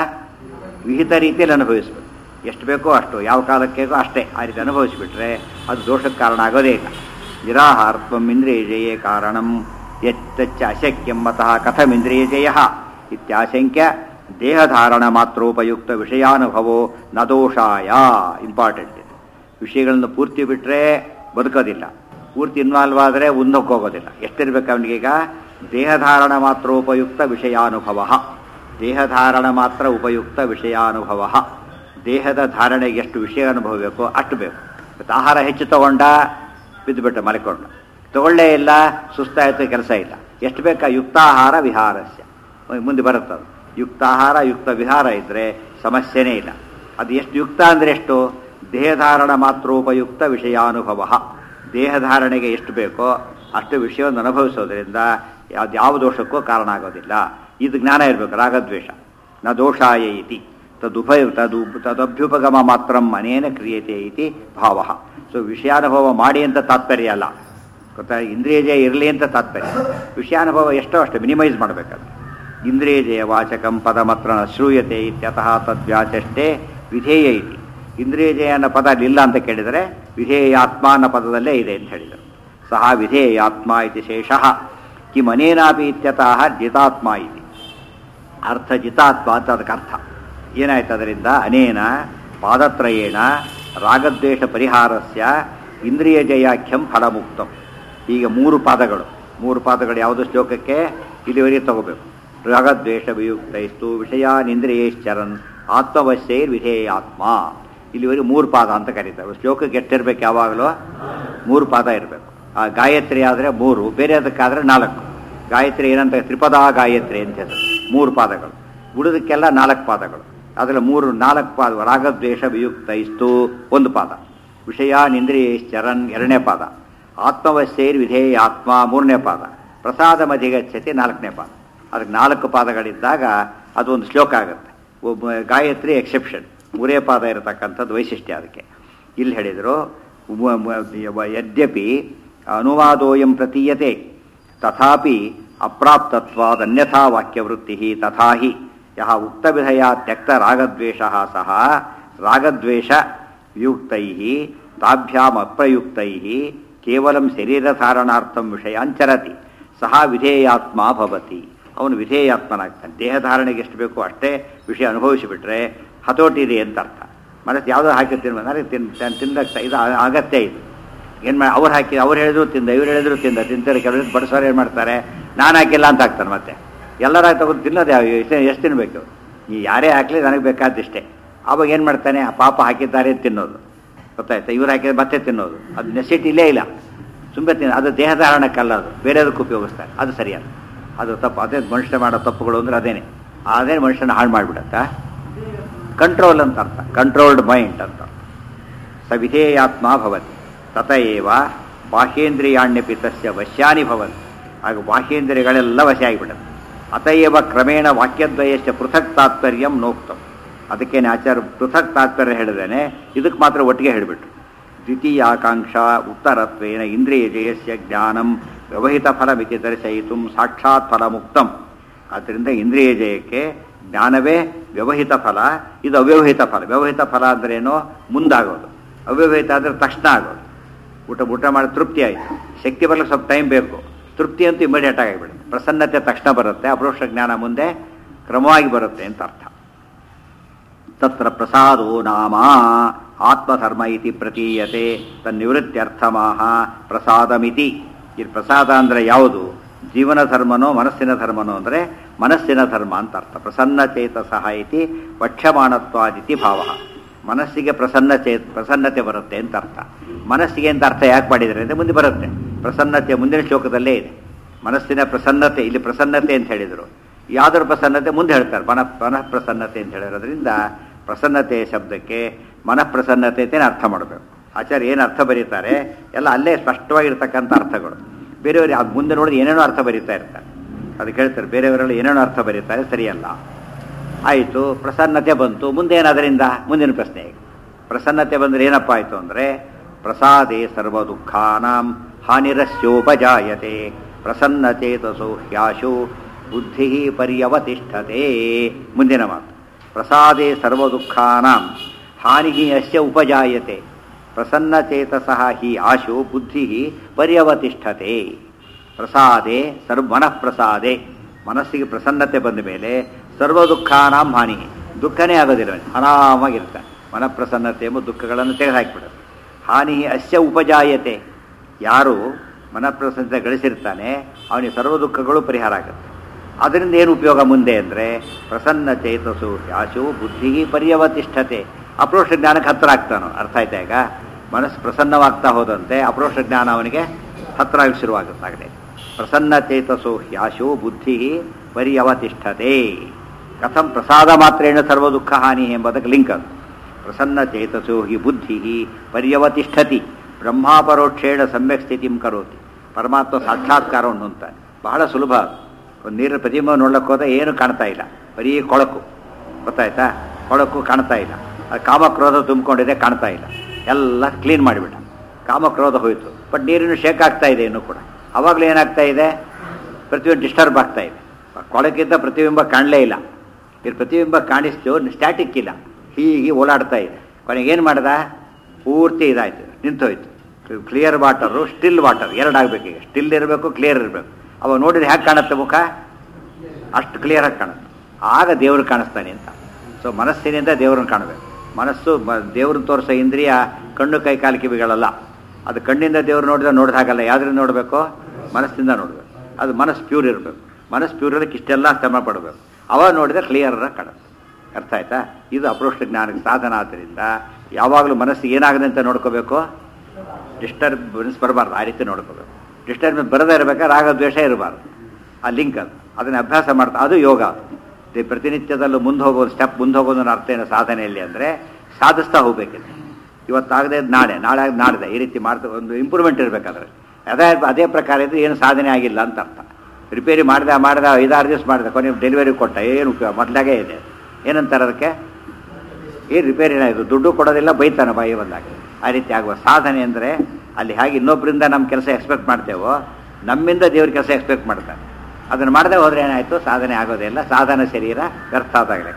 ವಿಹಿತ ರೀತಿಯಲ್ಲಿ ಅನುಭವಿಸಬೇಕು ಎಷ್ಟು ಬೇಕೋ ಅಷ್ಟು ಯಾವ ಕಾಲಕ್ಕೆ ಬೇಕೋ ಅಷ್ಟೇ ಆ ರೀತಿ ಅನುಭವಿಸಿಬಿಟ್ರೆ ಅದು ದೋಷಕ್ಕೆ ಕಾರಣ ಆಗೋದೇ ಇಲ್ಲ ನಿರಾಹಾರತ್ವಂ ಇಂದ್ರಿಯ ಜಯೇ ಕಾರಣಂ ಯಚ್ಚ ಅಶಕ್ಯಂ ಮತಃ ಕಥಮಿಂದ್ರಿಯ ಜಯ ಇತ್ಯಾಶಂಕ್ಯ ದೇಹಧಾರಣ ಮಾತ್ರೋಪಯುಕ್ತ ವಿಷಯಾನುಭವೋ ನ ದೋಷಾಯ ಇಂಪಾರ್ಟೆಂಟ್ ಇದು ವಿಷಯಗಳನ್ನು ಪೂರ್ತಿ ಬಿಟ್ಟರೆ ಬದುಕೋದಿಲ್ಲ ಪೂರ್ತಿ ಇನ್ವಾಲ್ವ್ ಆದರೆ ಮುಂದಕ್ಕೆ ಹೋಗೋದಿಲ್ಲ ಎಷ್ಟಿರ್ಬೇಕು ಅವನಿಗೀಗ ದೇಹಧಾರಣ ಮಾತ್ರ ಉಪಯುಕ್ತ ವಿಷಯಾನುಭವ ದೇಹಧಾರಣ ಮಾತ್ರ ಉಪಯುಕ್ತ ವಿಷಯಾನುಭವ ದೇಹದ ಧಾರಣೆಗೆ ಎಷ್ಟು ವಿಷಯ ಅನುಭವ ಬೇಕೋ ಅಷ್ಟು ಬೇಕು ಇವತ್ತು ಆಹಾರ ಹೆಚ್ಚು ತಗೊಂಡ ಬಿದ್ದುಬಿಟ್ಟ ಮಲ್ಕೊಂಡು ತಗೊಳ್ಳೇ ಇಲ್ಲ ಸುಸ್ತಾಯಿತು ಕೆಲಸ ಇಲ್ಲ ಎಷ್ಟು ಬೇಕಾ ಯುಕ್ತಾಹಾರ ವಿಹಾರಸ್ಯ ಮುಂದೆ ಬರುತ್ತದು ಯುಕ್ತಾಹಾರ ಯುಕ್ತ ವಿಹಾರ ಇದ್ದರೆ ಸಮಸ್ಯೆನೇ ಇಲ್ಲ ಅದು ಎಷ್ಟು ಯುಕ್ತ ಅಂದರೆ ಎಷ್ಟು ದೇಹಧಾರಣ ಮಾತ್ರೋಪಯುಕ್ತ ವಿಷಯಾನುಭವ ದೇಹಧಾರಣೆಗೆ ಎಷ್ಟು ಬೇಕೋ ಅಷ್ಟು ವಿಷಯವನ್ನು ಅನುಭವಿಸೋದ್ರಿಂದ ಯಾವ್ದು ಯಾವ ದೋಷಕ್ಕೂ ಕಾರಣ ಆಗೋದಿಲ್ಲ ಇದು ಜ್ಞಾನ ಇರಬೇಕು ರಾಗದ್ವೇಷ ನ ದೋಷಾಯ ಇತಿ ತದುಪಯ ತದು ತದಭ್ಯುಪಗಮ ಮಾತ್ರ ಅನೇನ ಕ್ರಿಯತೆ ಇತಿ ಭಾವ ಸೊ ವಿಷಯಾನುಭವ ಮಾಡಿ ಅಂತ ತಾತ್ಪರ್ಯ ಅಲ್ಲ ಗೊತ್ತಾ ಇಂದ್ರಿಯ ಜಯ ಇರಲಿ ಅಂತ ತಾತ್ಪರ್ಯ ವಿಷಯಾನುಭವ ಎಷ್ಟೋ ಅಷ್ಟು ಮಿನಿಮೈಸ್ ಮಾಡಬೇಕಾದ್ರೆ ಇಂದ್ರಿಯಜಯ ವಾಚಕಂ ಪದಮತ್ರ ನ ಶ್ರೂಯತೆ ಇತ್ಯತಃ ತದ್ವ್ಯಾಚಷ್ಟೇ ವಿಧೇಯ ಇತಿ ಇಂದ್ರಿಯಜಯ ಅನ್ನೋ ಪದ ಅಲ್ಲಿಲ್ಲ ಅಂತ ಕೇಳಿದರೆ ವಿಧೇಯಾತ್ಮ ಅನ್ನೋ ಪದದಲ್ಲೇ ಇದೆ ಅಂತ ಹೇಳಿದರು ಸಹ ವಿಧೇಯಾತ್ಮ ಇತಿ ಶೇಷಃ ಕಿಮನೇನಾಪಿ ಇತ್ಯತಃ ಜಿತಾತ್ಮ ಇತಿ ಅರ್ಥ ಜಿತಾತ್ಮ ಅಂತ ಅದಕ್ಕೆ ಅರ್ಥ ಏನಾಯ್ತು ಅದರಿಂದ ಅನೇನ ಪಾದತ್ರಯೇಣ ರಾಗದ್ವೇಷ ಪರಿಹಾರಸ್ಯ ಇಂದ್ರಿಯ ಜಯಾಖ್ಯಂ ಫಲಮುಕ್ತಂ ಈಗ ಮೂರು ಪಾದಗಳು ಮೂರು ಪಾದಗಳು ಯಾವುದು ಶ್ಲೋಕಕ್ಕೆ ಇಲ್ಲಿವರೆಗೆ ತಗೋಬೇಕು ರಾಗದ್ವೇಷ ವಿಯುಕ್ತೈಸ್ತು ವಿಷಯಾನಿಂದ್ರಿಯೈಶ್ಚರನ್ ಆತ್ಮವಶ್ಯೈರ್ ವಿಧೇಯಾತ್ಮ ಇಲ್ಲಿವರೆಗೆ ಮೂರು ಪಾದ ಅಂತ ಕರೀತಾರೆ ಶ್ಲೋಕಕ್ಕೆ ಎಷ್ಟಿರ್ಬೇಕು ಯಾವಾಗಲೂ ಮೂರು ಪಾದ ಇರಬೇಕು ಆ ಗಾಯತ್ರಿ ಆದರೆ ಮೂರು ಬೇರೆ ಅದಕ್ಕಾದರೆ ನಾಲ್ಕು ಗಾಯತ್ರಿ ಏನಂತ ತ್ರಿಪದಾ ಗಾಯತ್ರಿ ಅಂತ ಹೆಸರು ಮೂರು ಪಾದಗಳು ಉಳಿದಕ್ಕೆಲ್ಲ ನಾಲ್ಕು ಪಾದಗಳು ಅದರಲ್ಲಿ ಮೂರು ನಾಲ್ಕು ಪಾದ ರಾಗದ್ವೇಷ ವಿಯುಕ್ತ ಇಷ್ಟು ಒಂದು ಪಾದ ವಿಷಯ ನಿಂದ್ರಿಯಶ್ಚರನ್ ಎರಡನೇ ಪಾದ ಆತ್ಮವಶ್ಯೈರ್ ವಿಧೇಯ ಆತ್ಮ ಮೂರನೇ ಪಾದ ಪ್ರಸಾದ ಮಧಿಗಚ್ಚತಿ ನಾಲ್ಕನೇ ಪಾದ ಅದಕ್ಕೆ ನಾಲ್ಕು ಪಾದಗಳಿದ್ದಾಗ ಅದು ಒಂದು ಶ್ಲೋಕ ಆಗುತ್ತೆ ಒಬ್ಬ ಗಾಯತ್ರಿ ಎಕ್ಸೆಪ್ಷನ್ ಮೂರೇ ಪಾದ ಇರತಕ್ಕಂಥದ್ದು ವೈಶಿಷ್ಟ್ಯ ಅದಕ್ಕೆ ಇಲ್ಲಿ ಹೇಳಿದರು ಯದ್ಯಪಿ ಅನುವಾದೋಯಂ ಪ್ರತೀಯತೆ ತಥಾಪಿ ಅಪ್ರಾಪ್ತತ್ವಾದನ್ಯಥಾ ವಾಕ್ಯವೃತ್ತಿ ತಥಾ ಹಿ ಯಹ ಉಕ್ತವಿಧಯ ತ್ಯಕ್ತ ರಾಗದ್ವೇಷ ಸಹ ರಾಗದ್ವೇಷ ವಿಯುಕ್ತೈ ತಾಭ್ಯಾಂ ಅಪ್ರಯುಕ್ತೈ ಕೇವಲಂ ಶರೀರಧಾರಣಾರ್ಥಂ ವಿಷಯಾಂಚರತಿ ಸಹ ವಿಧೇಯಾತ್ಮ ಭವತಿ ಅವನು ವಿಧೇಯಾತ್ಮನಾಗ್ತಾನೆ ದೇಹಧಾರಣೆಗೆ ಎಷ್ಟು ಬೇಕೋ ಅಷ್ಟೇ ವಿಷಯ ಅನುಭವಿಸಿಬಿಟ್ರೆ ಹತೋಟಿ ಇದೆ ಅಂತ ಅರ್ಥ ಮನಸ್ಸು ಯಾವುದೋ ಹಾಕಿ ತಿನ್ಬೇಕು ನನಗೆ ತಿನ್ ತಿನ್ನಕ್ಕೆ ಇದು ಅಗತ್ಯ ಇದು ಏನು ಮಾಡಿ ಅವ್ರು ಹಾಕಿ ಅವ್ರು ಹೇಳಿದ್ರು ತಿಂದ ಇವ್ರು ಹೇಳಿದ್ರು ತಿಂದ ತಿಂತಾರೆ ಕೆಲವರು ಬಡಿಸೋರು ಏನು ಮಾಡ್ತಾರೆ ನಾನು ಹಾಕಿಲ್ಲ ಅಂತ ಹಾಕ್ತಾನೆ ಮತ್ತೆ ಎಲ್ಲರ ತಗೊಂಡು ತಿನ್ನೋದು ಯಾವ ಎಷ್ಟು ಎಷ್ಟು ತಿನ್ನಬೇಕು ಈ ಯಾರೇ ಹಾಕಲಿ ನನಗೆ ಬೇಕಾದಿಷ್ಟೇ ಆವಾಗ ಏನು ಮಾಡ್ತಾನೆ ಆ ಪಾಪ ಹಾಕಿದ್ದಾರೆ ಅಂತ ತಿನ್ನೋದು ಗೊತ್ತಾಯ್ತಾ ಇವ್ರು ಹಾಕಿದ್ರೆ ಮತ್ತೆ ತಿನ್ನೋದು ಅದು ನೆಸಿಟಿ ಇಲ್ಲೇ ಇಲ್ಲ ಸುಮ್ಮನೆ ತಿನ್ನ ಅದು ದೇಹಧಾರಣಕ್ಕಲ್ಲ ಅದು ಬೇರೆದಕ್ಕೆ ಉಪಯೋಗಿಸ್ತಾರೆ ಅದು ಸರಿಯಲ್ಲ ಅದು ತಪ್ಪು ಅದೇ ಮನುಷ್ಯ ಮಾಡೋ ತಪ್ಪುಗಳು ಅಂದ್ರೆ ಅದೇನೆ ಅದೇ ಮನುಷ್ಯನ ಹಾಳು ಮಾಡಿಬಿಡತ್ತಾ ಕಂಟ್ರೋಲ್ ಅಂತ ಅರ್ಥ ಕಂಟ್ರೋಲ್ಡ್ ಮೈಂಡ್ ಅಂತ ಸ ವಿಧೇಯಾತ್ಮ ಭವತಿ ತತಏವ ಬಾಹ್ಯೇಂದ್ರಿಯಾಣ್ಯಪಿ ತಸ್ಯ ವಶ್ಯಾನಿ ಭವಂತಿ ಆಗ ಬಾಹ್ಯೇಂದ್ರಿಯಗಳೆಲ್ಲ ವಶ ಆಗಿಬಿಡುತ್ತೆ ಅತಏವ ಕ್ರಮೇಣ ವಾಕ್ಯದ್ವಯಸ್ಯ ಪೃಥಕ್ ತಾತ್ಪರ್ಯಂ ನೋಕ್ತಂ ಅದಕ್ಕೇನೆ ಆಚಾರ್ಯ ಪೃಥಕ್ ತಾತ್ಪರ್ಯ ಹೇಳಿದೇನೆ ಇದಕ್ಕೆ ಮಾತ್ರ ಒಟ್ಟಿಗೆ ಹೇಳಿಬಿಟ್ರು ದ್ವಿತೀಯಾಕಾಂಕ್ಷ ಉತ್ತರತ್ವೇನ ಇಂದ್ರಿಯ ಜಯಸ್ಯ ಜ್ಞಾನಂ ವ್ಯವಹಿತ ಫಲಮಿತಿ ದರ್ಶಯಿತು ಸಾಕ್ಷಾತ್ ಫಲಮುಕ್ತಂ ಆದ್ದರಿಂದ ಇಂದ್ರಿಯ ಜಯಕ್ಕೆ ಜ್ಞಾನವೇ ವ್ಯವಹಿತ ಫಲ ಇದು ಅವ್ಯವಹಿತ ಫಲ ವ್ಯವಹಿತ ಫಲ ಅಂದ್ರೇನು ಮುಂದಾಗೋದು ಅವ್ಯವಹಿತ ಅಂದರೆ ತಕ್ಷಣ ಆಗೋದು ಊಟ ಊಟ ಮಾಡಿ ತೃಪ್ತಿ ಆಯಿತು ಶಕ್ತಿ ಬರಲಿಕ್ಕೆ ಸ್ವಲ್ಪ ಟೈಮ್ ಬೇಕು ತೃಪ್ತಿ ಅಂತೂ ಇಮಿಡಿಯೇಟ್ ಆಗಿಬಿಡುತ್ತೆ ಪ್ರಸನ್ನತೆ ತಕ್ಷಣ ಬರುತ್ತೆ ಅಪರೋಕ್ಷ ಜ್ಞಾನ ಮುಂದೆ ಕ್ರಮವಾಗಿ ಬರುತ್ತೆ ಅಂತ ಅರ್ಥ ತತ್ರ ಪ್ರಸಾದೋ ನಾಮ ಆತ್ಮಧರ್ಮ ಇತಿ ಪ್ರತೀಯತೆ ತನ್ನಿವೃತ್ತ್ಯರ್ಥಮಾಹ ಪ್ರಸಾದಮಿತಿ ಇಲ್ಲಿ ಪ್ರಸಾದ ಅಂದರೆ ಯಾವುದು ಜೀವನ ಧರ್ಮನೋ ಮನಸ್ಸಿನ ಧರ್ಮನೋ ಅಂದರೆ ಮನಸ್ಸಿನ ಧರ್ಮ ಅಂತ ಅರ್ಥ ಪ್ರಸನ್ನ ಚೇತಸಃ ಇತಿ ವಕ್ಷ್ಯಮಾಣತ್ವಾದಿತಿ ಭಾವ ಮನಸ್ಸಿಗೆ ಪ್ರಸನ್ನ ಚೇ ಪ್ರಸನ್ನತೆ ಬರುತ್ತೆ ಅಂತ ಅರ್ಥ ಮನಸ್ಸಿಗೆ ಅಂತ ಅರ್ಥ ಯಾಕೆ ಮಾಡಿದರೆ ಅಂದರೆ ಮುಂದೆ ಬರುತ್ತೆ ಪ್ರಸನ್ನತೆ ಮುಂದಿನ ಶ್ಲೋಕದಲ್ಲೇ ಇದೆ ಮನಸ್ಸಿನ ಪ್ರಸನ್ನತೆ ಇಲ್ಲಿ ಪ್ರಸನ್ನತೆ ಅಂತ ಹೇಳಿದರು ಯಾವ್ದ್ರ ಪ್ರಸನ್ನತೆ ಮುಂದೆ ಹೇಳ್ತಾರೆ ಮನ ಮನಃ ಪ್ರಸನ್ನತೆ ಅಂತ ಹೇಳಿರೋದ್ರಿಂದ ಪ್ರಸನ್ನತೆ ಶಬ್ದಕ್ಕೆ ಮನಃ ಪ್ರಸನ್ನತೆ ಅಂತೇನೆ ಅರ್ಥ ಮಾಡಬೇಕು ಆಚಾರ್ಯ ಏನು ಅರ್ಥ ಬರೀತಾರೆ ಎಲ್ಲ ಅಲ್ಲೇ ಸ್ಪಷ್ಟವಾಗಿರ್ತಕ್ಕಂಥ ಅರ್ಥಗಳು ಬೇರೆಯವರು ಅದು ಮುಂದೆ ನೋಡಿದ್ರೆ ಏನೇನೋ ಅರ್ಥ ಬರೀತಾ ಇರ್ತಾರೆ ಅದಕ್ಕೆ ಹೇಳ್ತಾರೆ ಬೇರೆಯವರೆಲ್ಲ ಏನೇನೋ ಅರ್ಥ ಬರೀತಾರೆ ಸರಿಯಲ್ಲ ಆಯಿತು ಪ್ರಸನ್ನತೆ ಬಂತು ಮುಂದೆ ಏನಾದರಿಂದ ಮುಂದಿನ ಪ್ರಶ್ನೆ ಈಗ ಪ್ರಸನ್ನತೆ ಬಂದರೆ ಏನಪ್ಪ ಆಯಿತು ಅಂದರೆ ಪ್ರಸಾದೇ ಸರ್ವ ದುಃಖಾನಾಂ ಹಾನಿರಸ್ಯೋಪಜಾಯತೆ ಪ್ರಸನ್ನಚೇತಸೋ ಹ್ಯಾಶು ಬುದ್ಧಿ ಪರ್ಯವತಿಷ್ಠತೆ ಮುಂದಿನ ಮಾತು ಪ್ರಸಾದೇ ಸರ್ವ ದುಃಖಾನಾಂ ಹಾನಿ ಅಸ್ಯ ಉಪಜಾಯತೆ ಪ್ರಸನ್ನಚೇತಸಃ ಹಿ ಆಶು ಬುದ್ಧಿ ಪರ್ಯವತಿಷ್ಠತೆ ಪ್ರಸಾದೆ ಸರ್ವ ಮನಃ ಪ್ರಸಾದೆ ಮನಸ್ಸಿಗೆ ಪ್ರಸನ್ನತೆ ಬಂದ ಮೇಲೆ ಸರ್ವ ದುಃಖಾನಾಂ ಹಾನಿ ದುಃಖನೇ ಆಗೋದಿಲ್ಲ ಅವನಿಗೆ. ಆರಾಮಾಗಿರ್ತಾನೆ ಮನಃಪ್ರಸನ್ನತೆ ಎಂಬ ದುಃಖಗಳನ್ನು ತೆಗೆದುಹಾಕಿಬಿಡುತ್ತೆ ಹಾನಿ ಅಸ್ಯ ಉಪಜಾಯತೆ ಯಾರು ಮನಃಪ್ರಸನ್ನತೆ ಗಳಿಸಿರ್ತಾನೆ ಅವನಿಗೆ ಸರ್ವ ದುಃಖಗಳು ಪರಿಹಾರ ಆಗುತ್ತೆ ಅದರಿಂದ ಏನು ಉಪಯೋಗ ಮುಂದೆ ಅಂದರೆ ಪ್ರಸನ್ನ ಚೇತಸು ಯಾಶು ಬುದ್ಧಿ ಪರ್ಯವತಿಷ್ಠತೆ ಅಪ್ರೋಷ ಜ್ಞಾನಕ್ಕೆ ಹತ್ತಿರ ಆಗ್ತಾನೋ ಅರ್ಥ ಆಯ್ತಾ ಈಗ ಮನಸ್ಸು ಪ್ರಸನ್ನವಾಗ್ತಾ ಹೋದಂತೆ ಅಪ್ರೋಷ ಜ್ಞಾನ ಅವನಿಗೆ ಹತ್ತಿರ ಆಗಿ ಶುರುವಾಗುತ್ತಾಗಲೇ ಪ್ರಸನ್ನ ಚೇತಸು ಯಾಶು ಬುದ್ಧಿ ಪರ್ಯವತಿಷ್ಠತೆ ಕಥಂ ಪ್ರಸಾದ ಮಾತ್ರೇಣ ಸರ್ವ ದುಃಖ ಹಾನಿ ಎಂಬುದಕ್ಕೆ ಲಿಂಕ್ ಅದು ಪ್ರಸನ್ನ ಚೇತಸು ಹಿ ಬುದ್ಧಿ ಪರ್ಯವತಿಷ್ಠತಿ ಬ್ರಹ್ಮಾಪರೋಕ್ಷೇಣ ಸಮ್ಯಕ್ ಸ್ಥಿತಿಂ ಕರೋತಿ ಪರಮಾತ್ಮ ಸಾಕ್ಷಾತ್ಕಾರವನ್ನು ಹೊಂದ್ತಾನೆ ಬಹಳ ಸುಲಭ ಅದು. ಒಂದು ನೀರಿನ ಪ್ರತಿಬಿಂಬ ನೋಡ್ಲಿಕ್ಕೆ ಹೋದ ಏನು ಕಾಣ್ತಾ ಇಲ್ಲ ಬರೀ ಕೊಳಕು ಗೊತ್ತಾಯ್ತಾ ಕೊಳಕು ಕಾಣ್ತಾ ಇಲ್ಲ ಅದು ಕಾಮಕ್ರೋಧ ತುಂಬಿಕೊಂಡಿದೆ ಕಾಣ್ತಾ ಇಲ್ಲ ಎಲ್ಲ ಕ್ಲೀನ್ ಮಾಡಿಬಿಟ್ಟ ಕಾಮಕ್ರೋಧ ಹೋಯಿತು ಬಟ್ ನೀರಿನ ಶೇಕ್ ಆಗ್ತಾ ಇದೆ ಇನ್ನೂ ಕೂಡ ಅವಾಗಲೂ ಏನಾಗ್ತಾ ಇದೆ ಪ್ರತಿಯೊಂದು ಡಿಸ್ಟರ್ಬ್ ಆಗ್ತಾ ಇದೆ ಕೊಳಕ್ಕಿಂತ ಪ್ರತಿಬಿಂಬ ಕಾಣಲೇ ಇಲ್ಲ ಇಲ್ಲಿ ಪ್ರತಿಬಿಂಬ ಕಾಣಿಸ್ತು ಸ್ಟ್ಯಾಟಿಕ್ ಇಲ್ಲ ಹೀಗೆ ಓಲಾಡ್ತಾ ಇದೆ ಕೊನೆಗೆ ಏನು ಮಾಡ್ದ ಪೂರ್ತಿ ಇದಾಯ್ತು ನಿಂತೋಯ್ತು ಕ್ಲಿಯರ್ ವಾಟರು ಸ್ಟಿಲ್ ವಾಟರ್ ಎರಡಾಗಬೇಕು ಈಗ ಸ್ಟಿಲ್ ಇರಬೇಕು ಕ್ಲಿಯರ್ ಇರಬೇಕು ಅವಾಗ ನೋಡಿದ್ರೆ ಹೇಗೆ ಕಾಣುತ್ತೆ ಮುಖ ಅಷ್ಟು ಕ್ಲಿಯರಾಗಿ ಕಾಣುತ್ತೆ ಆಗ ದೇವರು ಕಾಣಿಸ್ತಾನೆ ಅಂತ ಸೊ ಮನಸ್ಸಿನಿಂದ ದೇವ್ರನ್ನ ಕಾಣಬೇಕು ಮನಸ್ಸು ಮ- ದೇವ್ರನ್ನ ತೋರಿಸೋ ಇಂದ್ರಿಯ ಕಣ್ಣು ಕೈ ಕಾಲು ಕಿವಿಗಳಲ್ಲ ಅದು ಕಣ್ಣಿಂದ ದೇವ್ರು ನೋಡಿದ್ರೆ ನೋಡಿದ ಹಾಗಲ್ಲ ಯಾವ್ದ್ರಿಂದ ನೋಡಬೇಕು ಮನಸ್ಸಿಂದ ನೋಡಬೇಕು ಅದು ಮನಸ್ಸು ಪ್ಯೂರ್ ಇರಬೇಕು ಮನಸ್ಸು ಪ್ಯೂರ್ ಇರೋದಕ್ಕೆ ಇಷ್ಟೆಲ್ಲ ಶ್ರಮ ಪಡಬೇಕು ಅವಾಗ ನೋಡಿದ್ರೆ ಕ್ಲಿಯರ್ ಕಾಣುತ್ತೆ ಅರ್ಥ ಆಯ್ತಾ ಇದು ಅಪ್ರೋಷ್ಟ ಜ್ಞಾನಕ್ಕೆ ಸಾಧನ ಆದ್ದರಿಂದ ಯಾವಾಗಲೂ ಮನಸ್ಸಿಗೆ ಏನಾಗದೆ ಅಂತ ನೋಡ್ಕೋಬೇಕು ಡಿಸ್ಟರ್ಬೆನ್ಸ್ ಬರಬಾರ್ದು ಆ ರೀತಿ ನೋಡ್ಕೋಬೇಕು ಡಿಸ್ಟರ್ಬೆನ್ಸ್ ಬರದೇ ಇರಬೇಕಾದ್ರೆ ರಾಗ ದ್ವೇಷ ಇರಬಾರ್ದು ಆ ಲಿಂಕ್ ಅದು ಅದನ್ನು ಅಭ್ಯಾಸ ಮಾಡ್ತಾ ಅದು ಯೋಗ ಇದು ಪ್ರತಿನಿತ್ಯದಲ್ಲೂ ಮುಂದೆ ಹೋಗೋದು ಸ್ಟೆಪ್ ಮುಂದೆ ಹೋಗೋದು ಅನ್ನೋ ಅರ್ಥ ಏನು ಸಾಧನೆಯಲ್ಲಿ ಅಂದರೆ ಸಾಧಿಸ್ತಾ ಹೋಗ್ಬೇಕಿದೆ ಇವತ್ತಾಗದೆ ನಾಳೆ ನಾಳೆ ಆಗ್ ನಾಡ್ದೆ ಈ ರೀತಿ ಮಾಡ್ತಾ ಒಂದು ಇಂಪ್ರೂವ್ಮೆಂಟ್ ಇರಬೇಕಾದ್ರೆ ಅದೇ ಅದೇ ಪ್ರಕಾರ ಇದ್ರೆ ಏನು ಸಾಧನೆ ಆಗಿಲ್ಲ ಅಂತ ಅರ್ಥ ರಿಪೇರಿ ಮಾಡಿದ ಮಾಡಿದ ಐದಾರು ದಿವಸ ಮಾಡಿದ ಕೊನೆ ಡೆಲಿವರಿ ಕೊಟ್ಟ ಏನು ಉಪಯೋಗ ಮೊದಲಾಗೆ ಇದೆ ಏನಂತಾರೆ ಅದಕ್ಕೆ ಏನು ರಿಪೇರಿನ ಇದು ದುಡ್ಡು ಕೊಡೋದಿಲ್ಲ ಬೈತಾನೆ ಬಾಯಿ ಬಂದಾಗ ಆ ರೀತಿ ಆಗುವ ಸಾಧನೆ ಅಂದರೆ ಅಲ್ಲಿ ಹೇಗೆ ಇನ್ನೊಬ್ಬರಿಂದ ನಮ್ಮ ಕೆಲಸ ಎಕ್ಸ್ಪೆಕ್ಟ್ ಮಾಡ್ತೇವೋ ನಮ್ಮಿಂದ ದೇವ್ರ ಕೆಲಸ ಎಕ್ಸ್ಪೆಕ್ಟ್ ಮಾಡ್ತಾರೆ ಅದನ್ನು ಮಾಡದೆ ಹೋದ್ರೆ ಏನಾಯಿತು ಸಾಧನೆ ಆಗೋದಿಲ್ಲ ಸಾಧನ ಶರೀರ ವ್ಯರ್ಥ ಆದಾಗಲೇ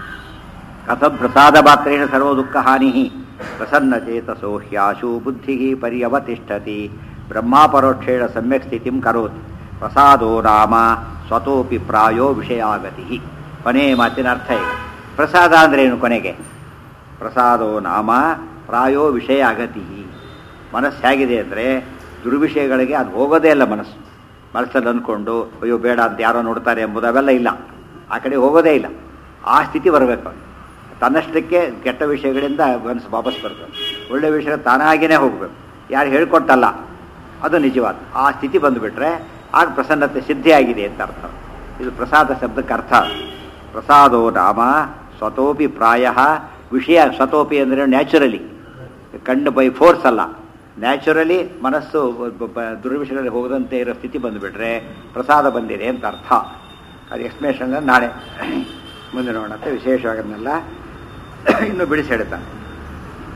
ಕಥಂ ಪ್ರಸಾದ ಮಾತ್ರೇಣ ಸರ್ವ ದುಃಖ ಹಾನಿ ಪ್ರಸನ್ನ ಚೇತಸೋ ಹ್ಯಾಶು ಬುದ್ಧಿ ಪರ್ಯವತಿಷ್ಠತಿ ಬ್ರಹ್ಮಾಪರೋಕ್ಷೇಣ ಸಮ್ಯಕ್ ಸ್ಥಿತಿಂ ಕರೋತಿ ಪ್ರಸಾದೋ ರಾಮ ಸ್ವತೋಪಿ ಪ್ರಾಯೋ ವಿಷಯಾಗತಿ ಕೊನೆ ಮಾತಿನ ಅರ್ಥ ಈಗ ಪ್ರಸಾದ ಅಂದ್ರೆ ಏನು ಕೊನೆಗೆ ಪ್ರಸಾದೋ ನಾಮ ಪ್ರಾಯೋ ವಿಷಯ ಅಗತಿ ಮನಸ್ಸು ಹೇಗಿದೆ ಅಂದರೆ ದುರ್ವಿಷಯಗಳಿಗೆ ಅದು ಹೋಗೋದೇ ಇಲ್ಲ ಮನಸ್ಸು ಮನಸ್ಸಲ್ಲಿ ಅಂದ್ಕೊಂಡು ಅಯ್ಯೋ ಬೇಡ ಅಂತ ಯಾರೋ ನೋಡ್ತಾರೆ ಎಂಬುದು ಅವೆಲ್ಲ ಇಲ್ಲ ಆ ಕಡೆ ಹೋಗೋದೇ ಇಲ್ಲ ಆ ಸ್ಥಿತಿ ಬರಬೇಕು ಅವ್ನು. ತನ್ನಷ್ಟಕ್ಕೆ ಕೆಟ್ಟ ವಿಷಯಗಳಿಂದ ಮನಸ್ಸು ವಾಪಸ್ ಬರ್ತದೆ ಒಳ್ಳೆ ವಿಷಯ ತಾನಾಗಿಯೇ ಹೋಗಬೇಕು ಯಾರು ಹೇಳ್ಕೊಟ್ಟಲ್ಲ ಅದು ನಿಜವಾದ ಆ ಸ್ಥಿತಿ ಬಂದುಬಿಟ್ರೆ ಆಗ ಪ್ರಸನ್ನತೆ ಸಿದ್ಧಿಯಾಗಿದೆ ಅಂತ ಅರ್ಥ ಇದು ಪ್ರಸಾದ ಶಬ್ದಕ್ಕೆ ಅರ್ಥ ಪ್ರಸಾದೋ ನಾಮ ಸ್ವತೋಪಿ ಪ್ರಾಯ ವಿಷಯ ಸ್ವತೋಪಿ ಅಂದರೆ ನ್ಯಾಚುರಲಿ ಕಣ್ಣು ಬೈ ಫೋರ್ಸ್ ಅಲ್ಲ ನ್ಯಾಚುರಲಿ ಮನಸ್ಸು ಬ- ಬ- ದುರ್ವಿಷಯಗಳಲ್ಲಿ ಹೋಗದಂತೆ ಇರೋ ಸ್ಥಿತಿ ಬಂದುಬಿಟ್ರೆ ಪ್ರಸಾದ ಬಂದಿದೆ ಅಂತ ಅರ್ಥ ಅದು ಎಕ್ಸ್ಪ್ಲೇಷನ್ ನಾಳೆ ಮುಂದೆ ನೋಡತ್ತೆ ವಿಶೇಷವಾಗನ್ನೆಲ್ಲ ಇನ್ನು ಬಿಡಿಸಿ ಹೇಳ್ತಾನೆ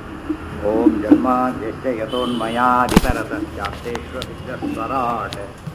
ಓಂ ಜನ್ಮ ಯಥೋನ್ಮಯಾದಿತರತಶ್ಚಾಪ್ತೇಶ್ವರ ಸ್ವರಾಟ್